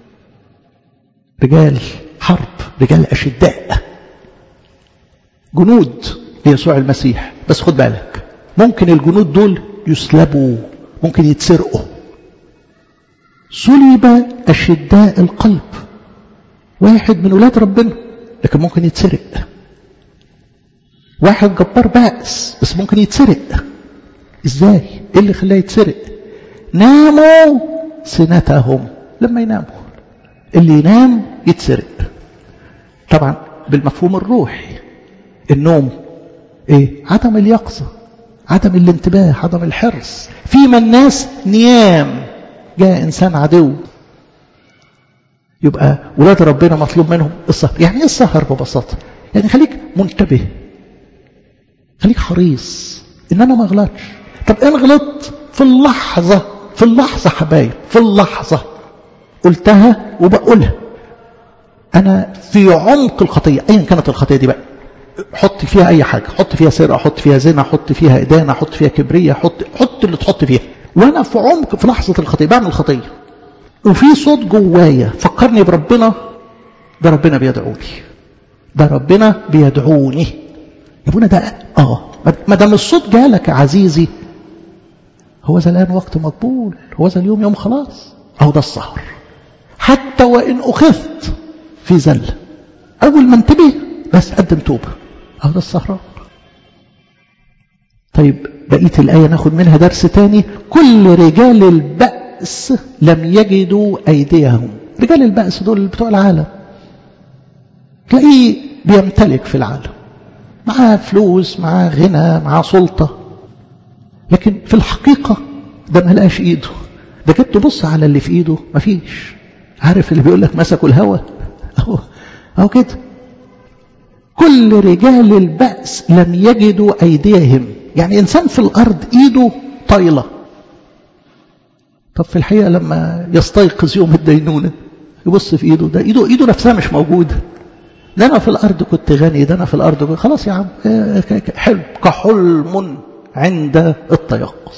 S1: رجال حرب رجال أشداء جنود ليسوع المسيح بس خد بالك ممكن الجنود دول يسلبوا ممكن يتسرقوا سلب أشداء القلب واحد من ولاد ربنا لكن ممكن يتسرق واحد جبار بأس بس ممكن يتسرق ازاي ايه اللي خلاه يتسرق ناموا سنتهم لما يناموا اللي ينام يتسرق طبعا بالمفهوم الروحي النوم ايه عدم اليقظة عدم الانتباه عدم الحرص فيما الناس نيام جاء انسان عدو يبقى ولاد ربنا مطلوب منهم السهر يعني ايه السهر ببساطة يعني خليك منتبه خليك حريص ان انا ما اغلطش طب ان غلطت في اللحظة في اللحظة حبايب في اللحظة قلتها وبقولها انا في عمق الخطية ايا كانت الخطية دي بقى حط فيها اي حاجة حط فيها سرقة حط فيها زنا حط فيها ادانة حط فيها كبرية حط حط اللي تحط فيها وانا في عمق في لحظة الخطية بعمل خطية وفي صوت جوايا فكرني بربنا ده ربنا بيدعوني ده ربنا بيدعوني يا ابونا ده اه ما دام الصوت جالك يا عزيزي هو ذا الآن وقت مقبول هو ذا اليوم يوم خلاص أهو ده السهر حتى وإن أخذت في زلة أول ما انتبه بس قدم توبة أهو ده السهران طيب بقية الآية ناخد منها درس تاني كل رجال البأس لم يجدوا أيديهم رجال البأس دول بتوع العالم تلاقيه بيمتلك في العالم معاه فلوس معاه غنى معاه سلطة لكن في الحقيقة ده ما لقاش ايده ده جيت تبص على اللي في ايده مفيش عارف اللي بيقول لك مسكوا الهوى اهو اهو كده كل رجال البأس لم يجدوا أيديهم يعني إنسان في الأرض إيده طايلة طب في الحقيقة لما يستيقظ يوم الدينونة يبص في إيده ده إيده, إيده نفسها مش موجودة ده أنا في الأرض كنت غني ده أنا في الأرض كنت خلاص يا عم حلم كحلم عند التيقظ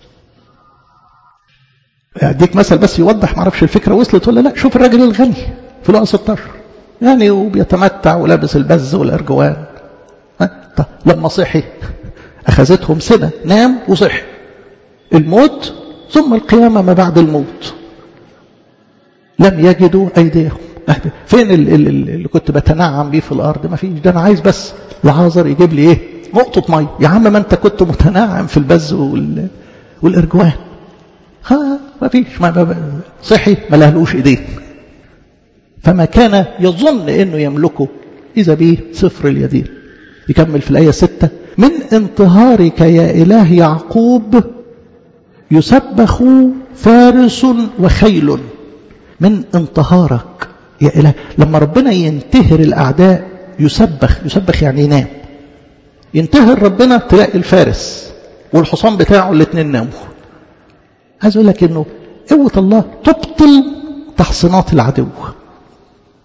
S1: أديك مثل بس يوضح معرفش الفكرة وصلت ولا لا شوف الراجل الغني في الوقت 16 يعني وبيتمتع ولابس البز والأرجوان طب لما صحي أخذتهم سنة نام وصحي الموت ثم القيامة ما بعد الموت لم يجدوا أيديهم فين اللي كنت بتنعم بيه في الأرض ما فيش ده أنا عايز بس لعازر يجيب لي إيه نقطة مية يا عم ما أنت كنت متنعم في البز وال... والإرجوان ها ما فيش ما صحي ما لهلوش إيدين فما كان يظن أنه يملكه إذا به صفر اليدين يكمل في الآية ستة من انتهارك يا إله يعقوب يسبخ فارس وخيل من انتهارك يا إله لما ربنا ينتهر الأعداء يسبخ يسبخ يعني ينام ينتهر ربنا تلاقي الفارس والحصان بتاعه الاثنين ناموا عايز اقول لك انه قوة الله تبطل تحصينات العدو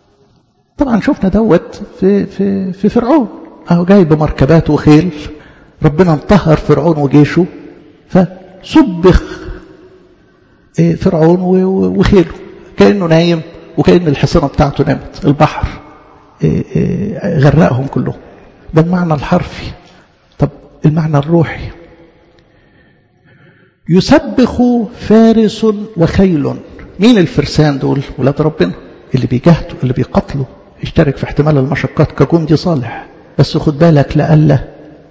S1: طبعا شفنا دوت في في في فرعون اهو جاي بمركبات وخيل ربنا انتهر فرعون وجيشه فسبخ فرعون وخيله كأنه نايم وكأن الحصانة بتاعته نامت البحر غرقهم كلهم ده المعنى الحرفي طب المعنى الروحي يسبخ فارس وخيل مين الفرسان دول ولاد ربنا اللي بيجاهدوا اللي بيقتلوا يشترك في احتمال المشقات كجندي صالح بس خد بالك لألا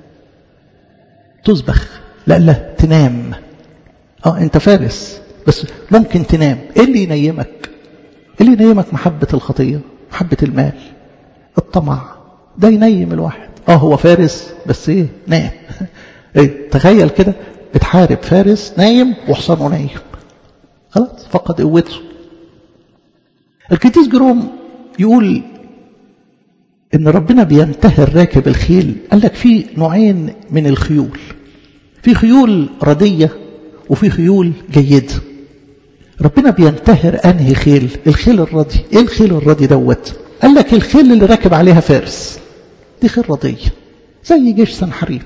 S1: تسبخ لألا تنام اه انت فارس بس ممكن تنام ايه اللي ينيمك اللي ينيمك محبة الخطية محبة المال الطمع ده ينيم الواحد اه هو فارس بس ايه نام ايه تخيل كده بتحارب فارس نايم وحصانه نايم خلاص فقد قوته القديس جروم يقول ان ربنا بينتهر راكب الخيل قال لك في نوعين من الخيول في خيول ردية وفي خيول جيدة ربنا بينتهر انهي خيل الخيل الردي ايه الخيل الردي دوت قال لك الخيل اللي راكب عليها فارس دي خيل ردية زي جيش سنحريب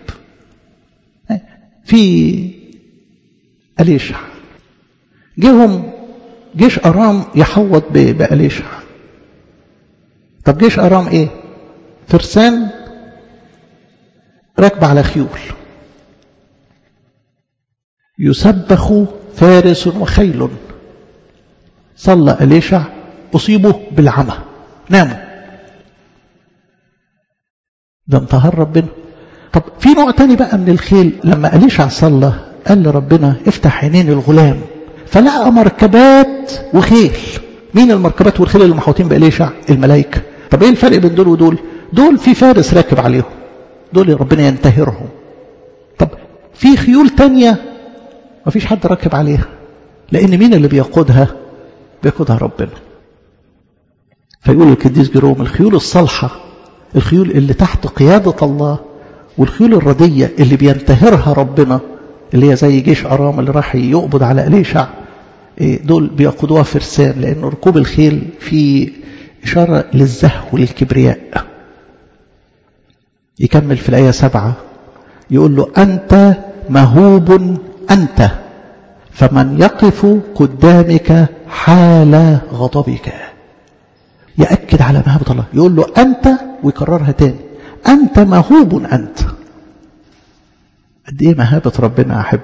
S1: في أليشع جيهم جيش أرام يحوط بأليشع طب جيش أرام إيه فرسان راكب على خيول يسبخ فارس وخيل صلى أليشع أصيبوا بالعمى ناموا ده انتهر ربنا طب في نوع تاني بقى من الخيل لما أليشع صلى قال لربنا افتح عينين الغلام فلقى مركبات وخيل مين المركبات والخيل اللي محوطين بأليشع الملائكة طب ايه الفرق بين دول ودول دول في فارس راكب عليهم دول ربنا ينتهرهم طب في خيول تانية مفيش حد راكب عليها لأن مين اللي بيقودها بيقودها ربنا فيقول القديس جيروم الخيول الصالحة الخيول اللي تحت قيادة الله والخيول الردية اللي بينتهرها ربنا اللي هي زي جيش أرام اللي راح يقبض على أليشع دول بيقودوها فرسان لأن ركوب الخيل في إشارة للزهو وللكبرياء يكمل في الآية سبعة يقول له أنت مهوب أنت فمن يقف قدامك حال غضبك يأكد على مهابة الله يقول له أنت ويكررها تاني أنت مهوب أنت قد إيه مهابة ربنا أحب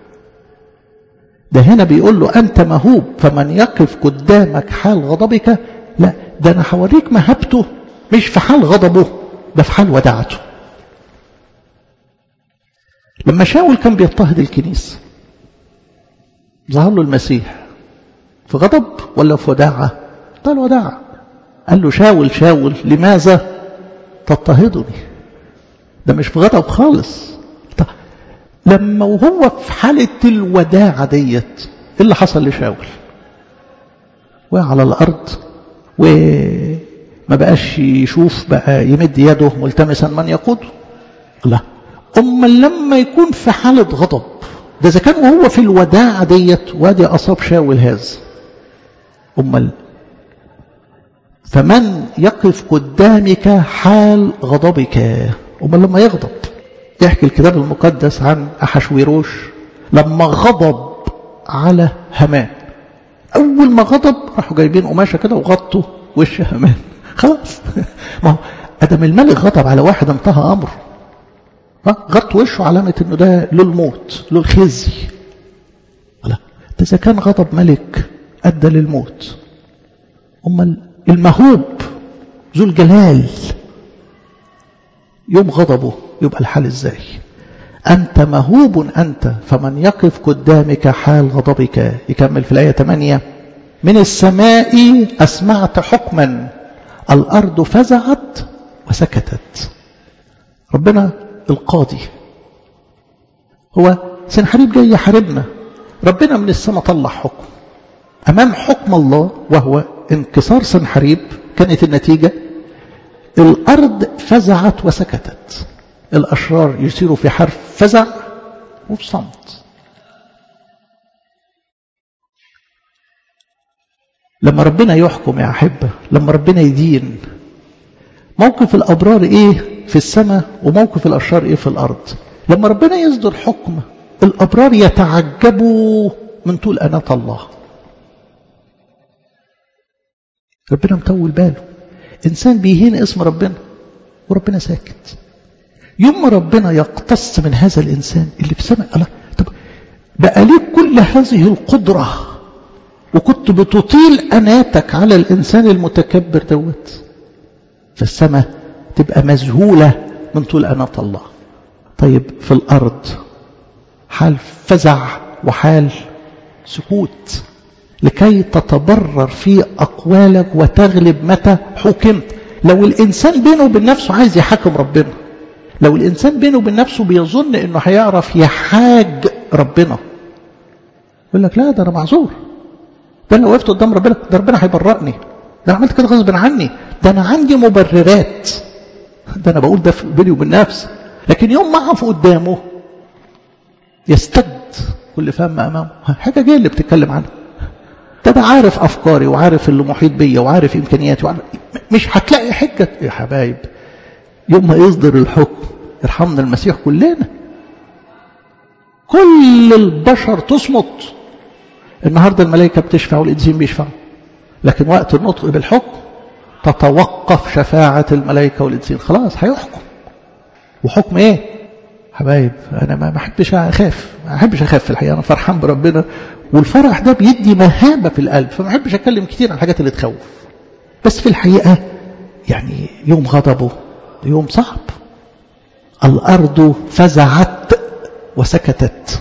S1: ده هنا بيقول له أنت مهوب فمن يقف قدامك حال غضبك لا ده أنا هوريك مهابته مش في حال غضبه ده في حال وداعته لما شاول كان بيضطهد الكنيسة ظهر له المسيح في غضب ولا في وداعة قال وداعة قال له شاول شاول لماذا تضطهدني ده مش في غضب خالص طب لما وهو في حالة الوداعة ديت ايه اللي حصل لشاول وقع على الأرض وما بقاش يشوف بقى يمد يده ملتمسا من يقوده لا أما لما يكون في حالة غضب ده إذا كان وهو في الوداعة ديت وادي أصاب شاول هذا أما فمن يقف قدامك حال غضبك أما لما يغضب يحكي الكتاب المقدس عن أحشويروش لما غضب على همان أول ما غضب راحوا جايبين قماشة كده وغطوا وش همان خلاص ما هو أدم الملك غضب على واحد انتهى أمره غط وشه علامة انه ده له الموت له الخزي لا ده اذا كان غضب ملك ادى للموت اما المهوب ذو الجلال يوم غضبه يبقى الحال ازاي أنت مهوب أنت فمن يقف قدامك حال غضبك يكمل في الآية 8 من السماء أسمعت حكما الأرض فزعت وسكتت ربنا القاضي هو سنحريب جاي يحاربنا ربنا من السماء طلع حكم أمام حكم الله وهو انكسار سنحريب كانت النتيجة الأرض فزعت وسكتت الأشرار يصيروا في حرف فزع وفي صمت لما ربنا يحكم يا أحبة لما ربنا يدين موقف الأبرار إيه في السماء وموقف الأشرار إيه في الأرض لما ربنا يصدر حكم الأبرار يتعجبوا من طول أناة الله ربنا مطول باله إنسان بيهين اسم ربنا وربنا ساكت يوم ما ربنا يقتص من هذا الإنسان اللي في سماء الله طب بقى ليك كل هذه القدرة وكنت بتطيل أناتك على الإنسان المتكبر دوت فالسماء تبقى مذهولة من طول أناة الله طيب في الأرض حال فزع وحال سكوت لكي تتبرر في أقوالك وتغلب متى حكمت لو الإنسان بينه وبين نفسه عايز يحاكم ربنا لو الإنسان بينه وبين نفسه بيظن إنه هيعرف يحاج ربنا يقول لك لا ده أنا معذور ده أنا وقفت قدام ربنا ده ربنا هيبرئني ده أنا عملت كده غصب عني ده أنا عندي مبررات ده أنا بقول ده بيني وبين نفسي لكن يوم ما أقف قدامه يستد كل فم أمامه حاجة جاية اللي بتتكلم عنها ده أنا عارف أفكاري وعارف اللي محيط بيا وعارف إمكانياتي وعارف مش هتلاقي حجة يا حبايب يوم ما يصدر الحكم يرحمنا المسيح كلنا كل البشر تصمت النهاردة الملائكة بتشفع والإنسان بيشفعوا لكن وقت النطق بالحكم تتوقف شفاعة الملائكة والإنسان خلاص هيحكم وحكم ايه حبايب انا ما احبش اخاف ما احبش اخاف في الحقيقه انا فرحان بربنا والفرح ده بيدي مهابه في القلب فما احبش اتكلم كتير عن الحاجات اللي تخوف بس في الحقيقه يعني يوم غضبه يوم صعب الارض فزعت وسكتت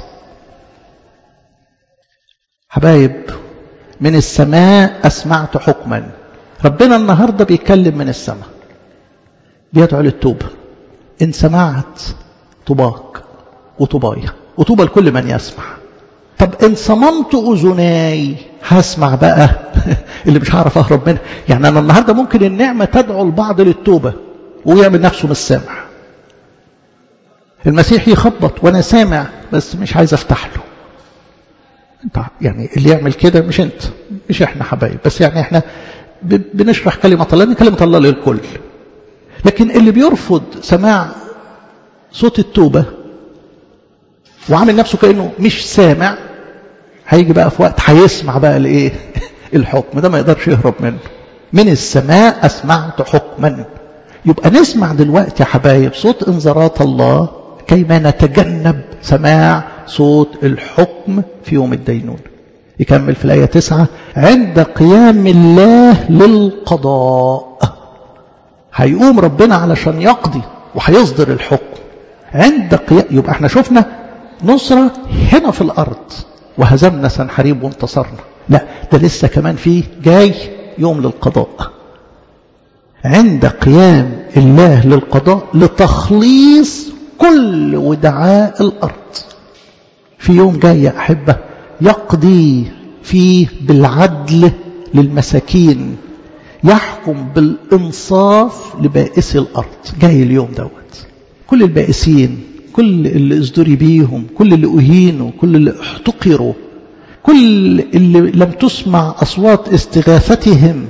S1: حبايب من السماء اسمعت حكما ربنا النهارده بيتكلم من السماء بيدعو للتوبه إن سمعت طباك وطبايا وطوبى لكل من يسمع طب إن صممت أذناي هسمع بقى اللي مش هعرف أهرب منها يعني أنا النهاردة ممكن النعمة تدعو البعض للتوبة ويعمل نفسه مش سامع المسيح يخبط وأنا سامع بس مش عايز أفتح له انت يعني اللي يعمل كده مش انت مش احنا حبايب بس يعني احنا بنشرح كلمة الله لأن كلمة الله للكل لكن اللي بيرفض سماع صوت التوبة وعامل نفسه كأنه مش سامع هيجي بقى في وقت هيسمع بقى الايه الحكم ده ما يقدرش يهرب منه من السماء أسمعت حكما يبقى نسمع دلوقتي يا حبايب صوت انذارات الله كيما نتجنب سماع صوت الحكم في يوم الدينون يكمل في الآية تسعة عند قيام الله للقضاء هيقوم ربنا علشان يقضي وهيصدر الحكم عند قيام يبقى احنا شفنا نصرة هنا في الأرض وهزمنا سنحريب وانتصرنا لا ده لسه كمان فيه جاي يوم للقضاء عند قيام الله للقضاء لتخليص كل ودعاء الأرض في يوم جاي يا أحبة يقضي فيه بالعدل للمساكين يحكم بالإنصاف لبائسي الأرض جاي اليوم دوت كل البائسين كل اللي ازدري بيهم كل اللي أهينوا كل اللي احتقروا كل اللي لم تسمع أصوات استغاثتهم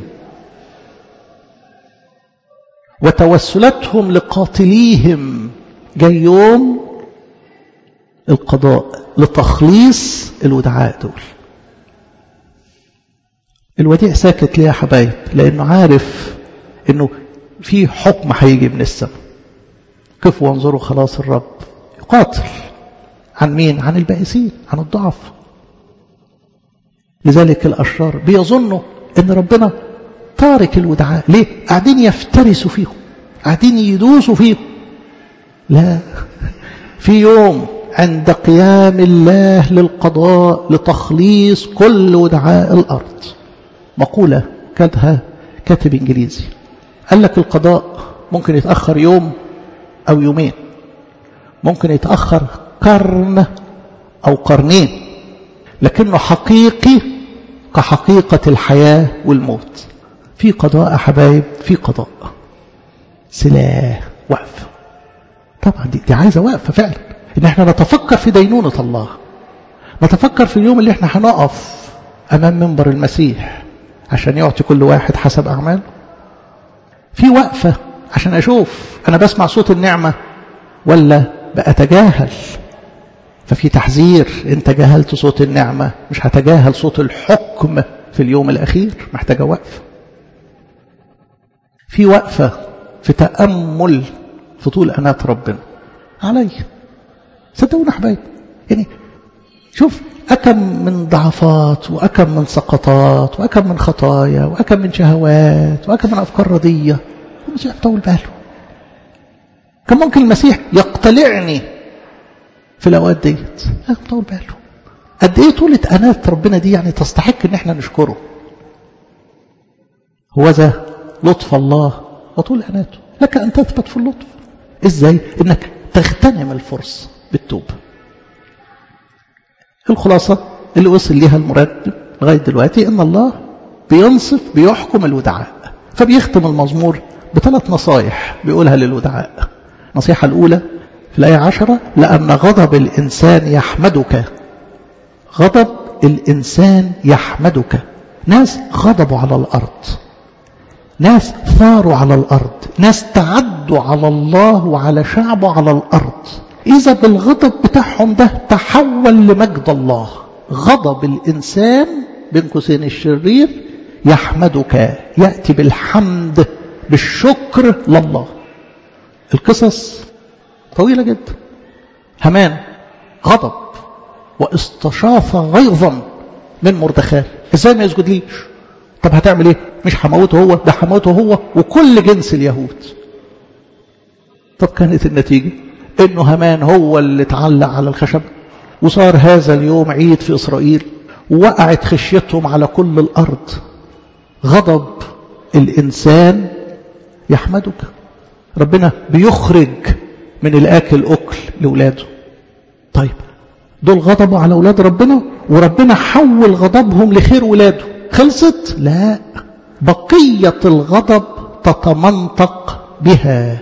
S1: وتوسلتهم لقاتليهم جاي يوم القضاء لتخليص الودعاء دول الوديع ساكت ليه يا حبايب لانه عارف انه في حكم هيجي من السماء كفوا وانظروا خلاص الرب يقاتل عن مين عن البائسين عن الضعف لذلك الاشرار بيظنوا ان ربنا تارك الودعاء ليه قاعدين يفترسوا فيهم قاعدين يدوسوا فيهم لا في يوم عند قيام الله للقضاء لتخليص كل ودعاء الارض مقولة كتبها كاتب إنجليزي قال لك القضاء ممكن يتأخر يوم أو يومين ممكن يتأخر قرن أو قرنين لكنه حقيقي كحقيقة الحياة والموت في قضاء يا حبايب في قضاء سلاح وقف طبعا دي, دي عايزة وقفة فعلا ان احنا نتفكر في دينونة الله نتفكر في اليوم اللي احنا هنقف امام منبر المسيح عشان يعطي كل واحد حسب أعماله في وقفة عشان أشوف أنا بسمع صوت النعمة ولا بأتجاهل ففي تحذير انت جاهلت صوت النعمة مش هتجاهل صوت الحكم في اليوم الأخير محتاجة وقفة في وقفة في تأمل في طول أنات ربنا علي صدقونا حبايب يعني شوف أكم من ضعفات وأكم من سقطات وأكم من خطايا وأكم من شهوات وأكم من أفكار رضية المسيح طول باله كان ممكن المسيح يقتلعني في الأوقات ديت طول باله قد إيه طولة أنات ربنا دي يعني تستحق إن احنا نشكره هو ذا لطف الله وطول أناته لك أن تثبت في اللطف إزاي إنك تغتنم الفرصة بالتوبة الخلاصة اللي وصل ليها المراد لغاية دلوقتي إن الله بينصف بيحكم الودعاء فبيختم المزمور بثلاث نصايح بيقولها للودعاء النصيحة الأولى في الآية عشرة لأن غضب الإنسان يحمدك غضب الإنسان يحمدك ناس غضبوا على الأرض ناس ثاروا على الأرض ناس تعدوا على الله وعلى شعبه على الأرض إذا بالغضب بتاعهم ده تحول لمجد الله غضب الإنسان بين قوسين الشرير يحمدك يأتي بالحمد بالشكر لله القصص طويلة جدا همان غضب واستشاف غيظا من مردخان ازاي ما يسجدليش طب هتعمل ايه مش هموته هو ده هموته هو وكل جنس اليهود طب كانت النتيجة انه همان هو اللي اتعلق على الخشب وصار هذا اليوم عيد في اسرائيل ووقعت خشيتهم على كل الارض غضب الانسان يحمدك ربنا بيخرج من الاكل اكل لاولاده طيب دول غضبوا على اولاد ربنا وربنا حول غضبهم لخير ولاده خلصت لا بقيه الغضب تتمنطق بها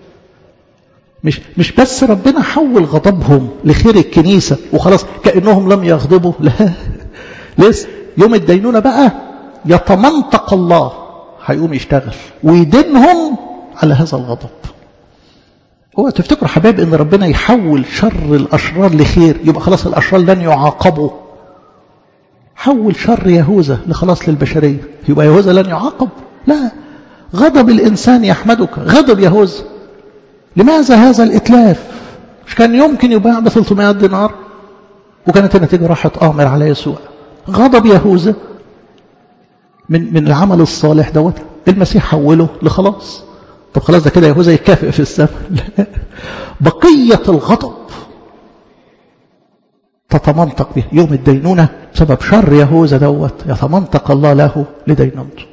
S1: مش مش بس ربنا حول غضبهم لخير الكنيسه وخلاص كانهم لم يغضبوا لا لسه يوم الدينونه بقى يتمنطق الله هيقوم يشتغل ويدينهم على هذا الغضب هو تفتكروا حبايب ان ربنا يحول شر الاشرار لخير يبقى خلاص الاشرار لن يعاقبوا حول شر يهوذا لخلاص للبشريه يبقى يهوذا لن يعاقب لا غضب الانسان يحمدك غضب يهوذا لماذا هذا الاتلاف مش كان يمكن يباع ب 300 دينار وكانت النتيجه راحت امر على يسوع غضب يهوذا من من العمل الصالح دوت المسيح حوله لخلاص طب خلاص ده كده يهوذا يكافئ في السماء لا بقية الغضب تتمنطق به يوم الدينونة بسبب شر يهوذا دوت يتمنطق الله له لدينونته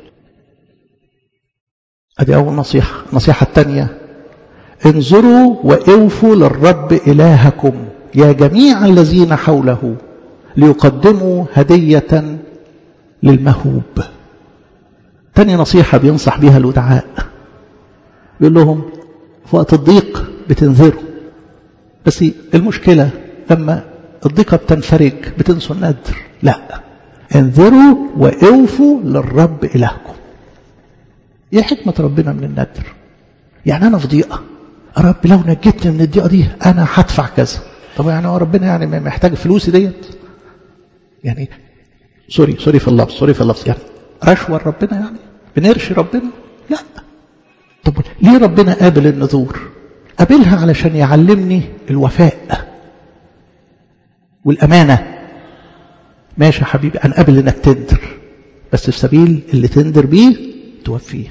S1: ادي اول نصيحة النصيحة الثانية انظروا واوفوا للرب الهكم يا جميع الذين حوله ليقدموا هدية للمهوب تاني نصيحة بينصح بها الودعاء بيقول لهم في وقت الضيق بتنذروا بس المشكلة لما الضيقة بتنفرج بتنسوا النذر لا انذروا واوفوا للرب إلهكم ايه حكمة ربنا من النذر يعني أنا في ضيقة رب لو نجتني من الضيقة دي أنا هدفع كذا طب يعني هو ربنا يعني محتاج فلوسي ديت يعني سوري سوري في اللفظ سوري في اللفظ يعني رشوة ربنا يعني بنرشي ربنا لا طب ليه ربنا قابل النذور قابلها علشان يعلمني الوفاء والأمانة ماشي يا حبيبي أنا قابل إنك تندر بس في سبيل اللي تندر بيه توفيه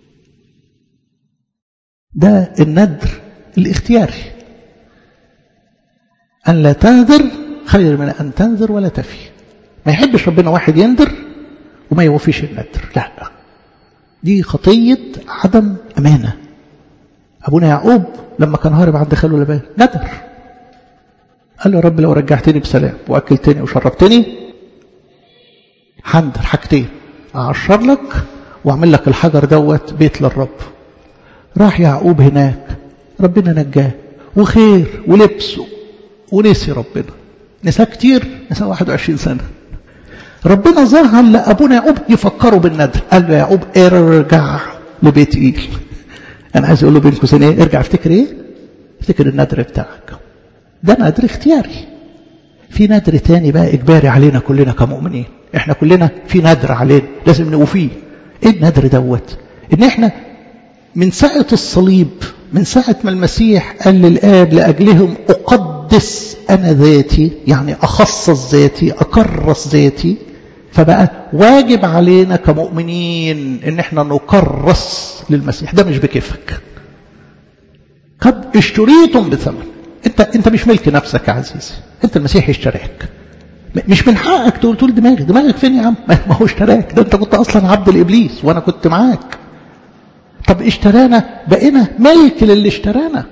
S1: ده الندر الاختياري أن لا تنذر خير من أن تنذر ولا تفي ما يحبش ربنا واحد يندر وما يوفيش الندر لا دي خطية عدم أمانة أبونا يعقوب لما كان هارب عند خاله لبان ندر قال له يا رب لو رجعتني بسلام وأكلتني وشربتني هندر حاجتين أعشر لك وأعمل لك الحجر دوت بيت للرب راح يعقوب هناك ربنا نجاه وخير ولبسه ونسي ربنا نساه كتير نساه 21 سنة ربنا ظهر لأبونا يعقوب يفكروا بالندر قال له يعقوب ارجع لبيت إيل أنا عايز أقول له بين قوسين إيه ارجع افتكر إيه افتكر الندر بتاعك ده نذر اختياري في نذر تاني بقى إجباري علينا كلنا كمؤمنين احنا كلنا في نذر علينا لازم نوفيه ايه النذر دوت ان احنا من ساعة الصليب من ساعة ما المسيح قال للآب لأجلهم أقدس أنا ذاتي يعني أخصص ذاتي أكرس ذاتي فبقى واجب علينا كمؤمنين ان احنا نكرس للمسيح ده مش بكيفك قد اشتريتم بثمن انت انت مش ملك نفسك يا عزيزي انت المسيح اشتراك مش من حقك تقول تقول دماغي دماغك فين يا عم ما هو اشتراك ده انت كنت اصلا عبد الابليس وانا كنت معاك طب اشترانا بقينا ملك للي اشترانا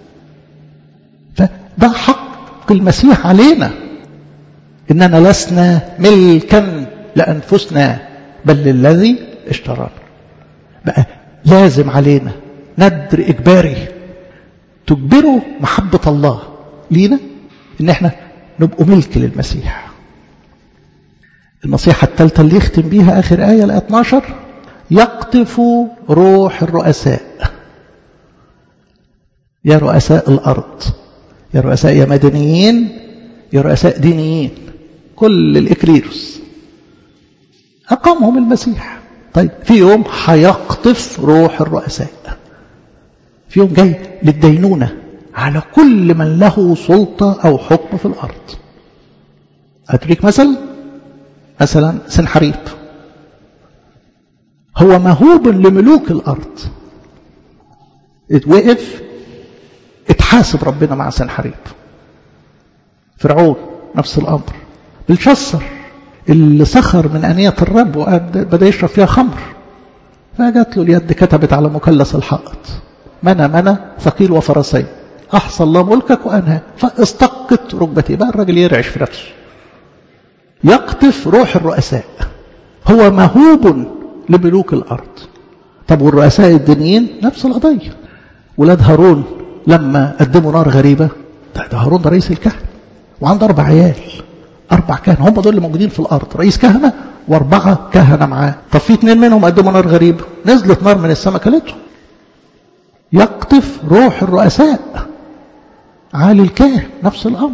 S1: فده حق المسيح علينا اننا لسنا ملكا لانفسنا بل للذي اشترانا بقى لازم علينا ندر اجباري تجبره محبه الله لينا ان احنا نبقوا ملك للمسيح النصيحة الثالثة اللي يختم بيها آخر آية الآية 12 يقطف روح الرؤساء يا رؤساء الأرض يا رؤساء يا مدنيين يا رؤساء دينيين كل الإكريروس أقامهم المسيح طيب في يوم هيقطف روح الرؤساء في يوم جاي للدينونة على كل من له سلطة أو حكم في الأرض أدريك مثل مثلا سنحريب هو مهوب لملوك الأرض اتوقف اتحاسب ربنا مع سنحريب فرعون نفس الأمر بلشسر اللي سخر من أنية الرب وبدأ يشرب فيها خمر فجات له اليد كتبت على مثلث الحائط منى منى ثقيل وفرسين أحصى الله ملكك وأنهى فاستقت ركبتي بقى الراجل يرعش في نفسه يقطف روح الرؤساء هو مهوب لملوك الأرض طب والرؤساء الدينيين نفس القضية ولاد هارون لما قدموا نار غريبة ده, ده هارون ده رئيس الكهنة وعنده أربع عيال أربع كهنة هم دول اللي موجودين في الأرض رئيس كهنة وأربعة كهنة معاه طب في اثنين منهم قدموا نار غريبة نزلت نار من السماء كلته يقطف روح الرؤساء عالي الكاهن نفس الأمر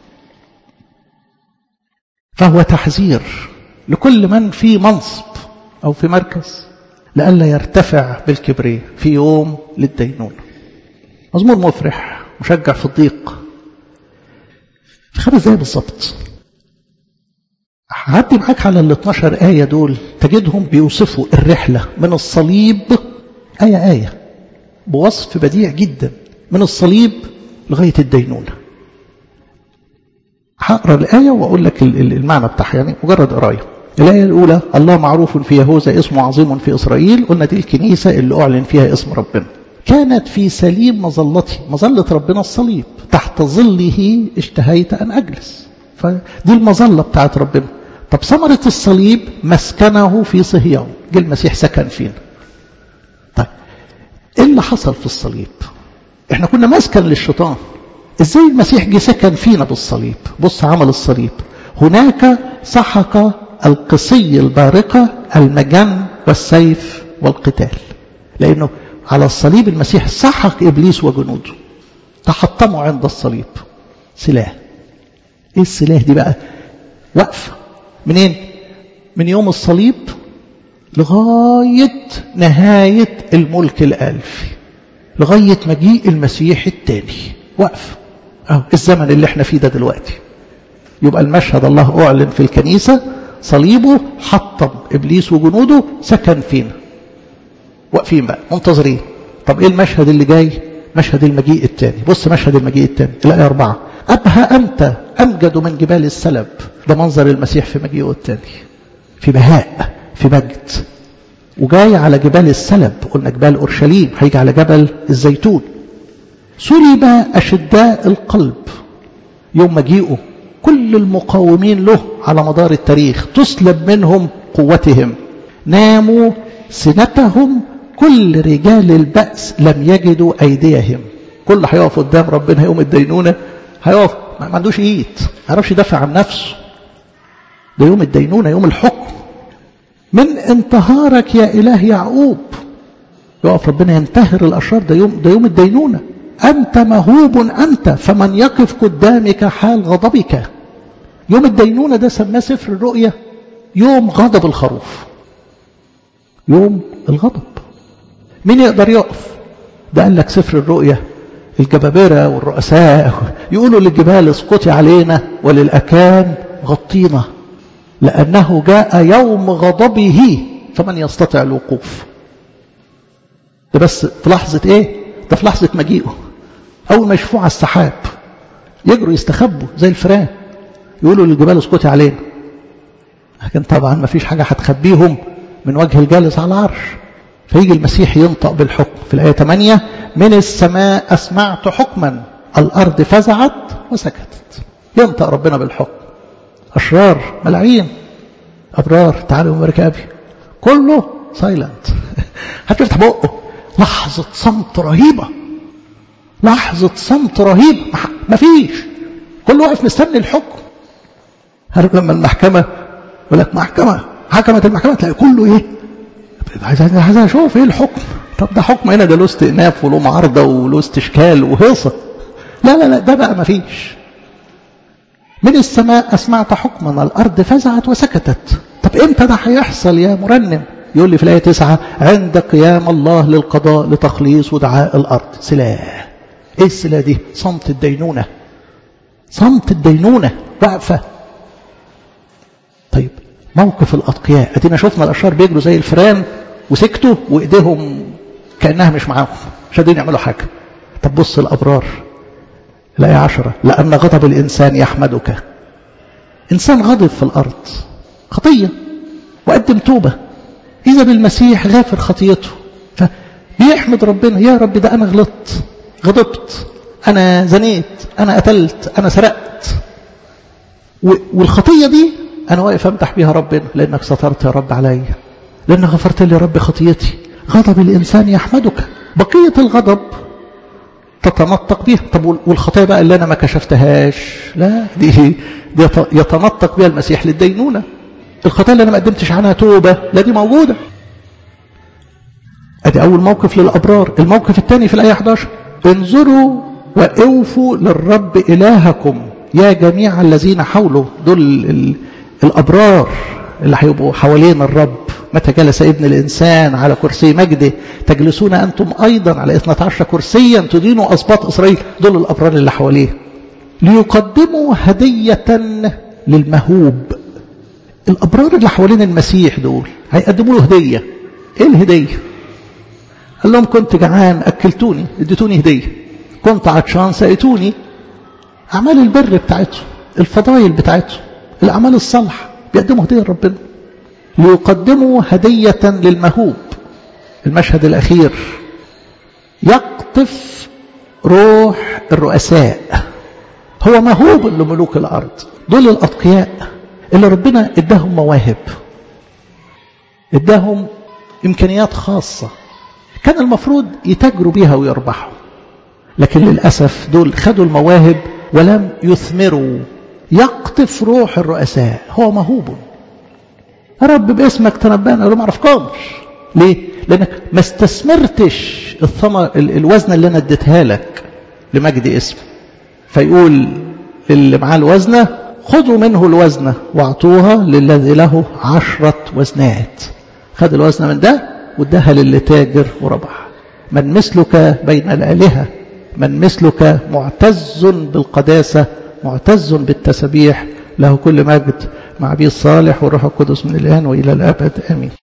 S1: فهو تحذير لكل من في منصب أو في مركز لئلا يرتفع بالكبرياء في يوم للدينونة مزمور مفرح مشجع في الضيق في خمس دقايق بالظبط هعدي معاك على ال 12 آية دول تجدهم بيوصفوا الرحلة من الصليب آية آية بوصف بديع جدا من الصليب لغاية الدينونة هقرا الآية وأقول لك المعنى بتاعها يعني مجرد قراية الآية الأولى الله معروف في يهوذا اسمه عظيم في إسرائيل قلنا دي الكنيسة اللي أعلن فيها اسم ربنا كانت في سليم مظلتي مظلة ربنا الصليب تحت ظله اشتهيت أن أجلس فدي المظلة بتاعت ربنا طب ثمرة الصليب مسكنه في صهيون جه المسيح سكن فينا طيب ايه اللي حصل في الصليب احنا كنا مسكن للشيطان ازاي المسيح جه سكن فينا بالصليب بص عمل الصليب هناك سحق القصي البارقة المجن والسيف والقتال لأنه على الصليب المسيح سحق إبليس وجنوده تحطموا عند الصليب سلاح ايه السلاح دي بقى وقفة منين من يوم الصليب لغاية نهاية الملك الألفي لغاية مجيء المسيح الثاني وقف أهو الزمن اللي احنا فيه ده دلوقتي يبقى المشهد الله أعلن في الكنيسة صليبه حطم إبليس وجنوده سكن فينا واقفين بقى منتظرين طب ايه المشهد اللي جاي مشهد المجيء الثاني بص مشهد المجيء الثاني الآية أربعة أبهى أنت أمجد من جبال السلب ده منظر المسيح في مجيئه الثاني في بهاء في مجد وجاي على جبال السلب قلنا جبال أورشليم هيجي على جبل الزيتون سلب أشداء القلب يوم مجيئه كل المقاومين له على مدار التاريخ تسلب منهم قوتهم ناموا سنتهم كل رجال البأس لم يجدوا أيديهم كل هيقف قدام ربنا يوم الدينونة هيقف ما عندوش ايد ما يعرفش يدافع عن نفسه ده يوم الدينونة يوم الحكم من انتهارك يا إله يعقوب يقف ربنا ينتهر الأشرار ده يوم ده يوم الدينونة أنت مهوب أنت فمن يقف قدامك حال غضبك يوم الدينونة ده سماه سفر الرؤيا يوم غضب الخروف يوم الغضب مين يقدر يقف ده قال لك سفر الرؤيا الجبابرة والرؤساء يقولوا للجبال اسقطي علينا وللأكام غطينا لأنه جاء يوم غضبه فمن يستطيع الوقوف ده بس في لحظة ايه ده في لحظة مجيئه أول ما يشوفوه على السحاب يجروا يستخبوا زي الفئران يقولوا للجبال اسقطي علينا لكن طبعا ما فيش حاجة هتخبيهم من وجه الجالس على العرش فيجي المسيح ينطق بالحكم في الآية 8 من السماء أسمعت حكما الأرض فزعت وسكتت ينطق ربنا بالحكم أشرار ملاعين أبرار تعالوا مبارك أبي كله سايلنت هتفتح بقه لحظة صمت رهيبة لحظة صمت رهيب ما فيش كل واقف مستني الحكم عارف لما المحكمة يقول لك محكمة حكمت المحكمة تلاقي كله ايه عايز عايز اشوف ايه الحكم طب ده حكم هنا ده له استئناف وله معارضة وله استشكال وهيصة لا لا لا ده بقى ما فيش من السماء أسمعت حكما الأرض فزعت وسكتت طب امتى ده هيحصل يا مرنم يقول لي في الآية تسعة عند قيام الله للقضاء لتخليص ودعاء الأرض سلاح ايه السلاح دي صمت الدينونة صمت الدينونة واقفة طيب موقف الأتقياء أدينا شفنا الأشرار بيجروا زي الفئران وسكتوا وإيديهم كأنها مش معاهم مش قادرين يعملوا حاجة طب بص الأبرار الآية عشرة لأن غضب الإنسان يحمدك إنسان غضب في الأرض خطية وقدم توبة إذا بالمسيح غافر خطيته فبيحمد ربنا يا رب ده أنا غلطت غضبت أنا زنيت أنا قتلت أنا سرقت والخطية دي أنا واقف أمدح بيها ربنا لأنك سترت يا رب عليا لأنك غفرت لي يا رب خطيتي غضب الإنسان يحمدك بقية الغضب تتنطق بيها طب والخطايا بقى اللي أنا ما كشفتهاش لا دي, دي يتنطق بها المسيح للدينونة الخطايا اللي أنا ما قدمتش عنها توبة لا دي موجودة أدي أول موقف للأبرار الموقف الثاني في الآية 11 انظروا وأوفوا للرب إلهكم يا جميع الذين حوله دول الأبرار اللي هيبقوا حوالين الرب متى جلس ابن الإنسان على كرسي مجده تجلسون أنتم أيضا على 12 كرسيا تدينوا أسباط إسرائيل دول الأبرار اللي حواليه ليقدموا هدية للمهوب الأبرار اللي حوالين المسيح دول هيقدموا له هدية إيه الهدية قال لهم كنت جعان أكلتوني اديتوني هدية كنت عطشان سقيتوني أعمال البر بتاعتهم الفضائل بتاعتهم الأعمال الصالحة بيقدموا هدية لربنا ليقدموا هدية للمهوب المشهد الأخير يقطف روح الرؤساء هو مهوب لملوك الأرض دول الأتقياء اللي ربنا اداهم مواهب اداهم إمكانيات خاصة كان المفروض يتاجروا بيها ويربحوا لكن للأسف دول خدوا المواهب ولم يثمروا يقطف روح الرؤساء هو مهوب يا رب باسمك تنبأنا له ما عرفكمش ليه لانك ما استثمرتش الثمر الوزنه اللي انا اديتها لك لمجد اسمه فيقول اللي معاه الوزنه خذوا منه الوزنه واعطوها للذي له عشرة وزنات خد الوزنه من ده واداها للي تاجر وربح من مثلك بين الالهه من مثلك معتز بالقداسه معتز بالتسبيح له كل مجد مع أبي الصالح والروح القدس من الآن وإلى الأبد آمين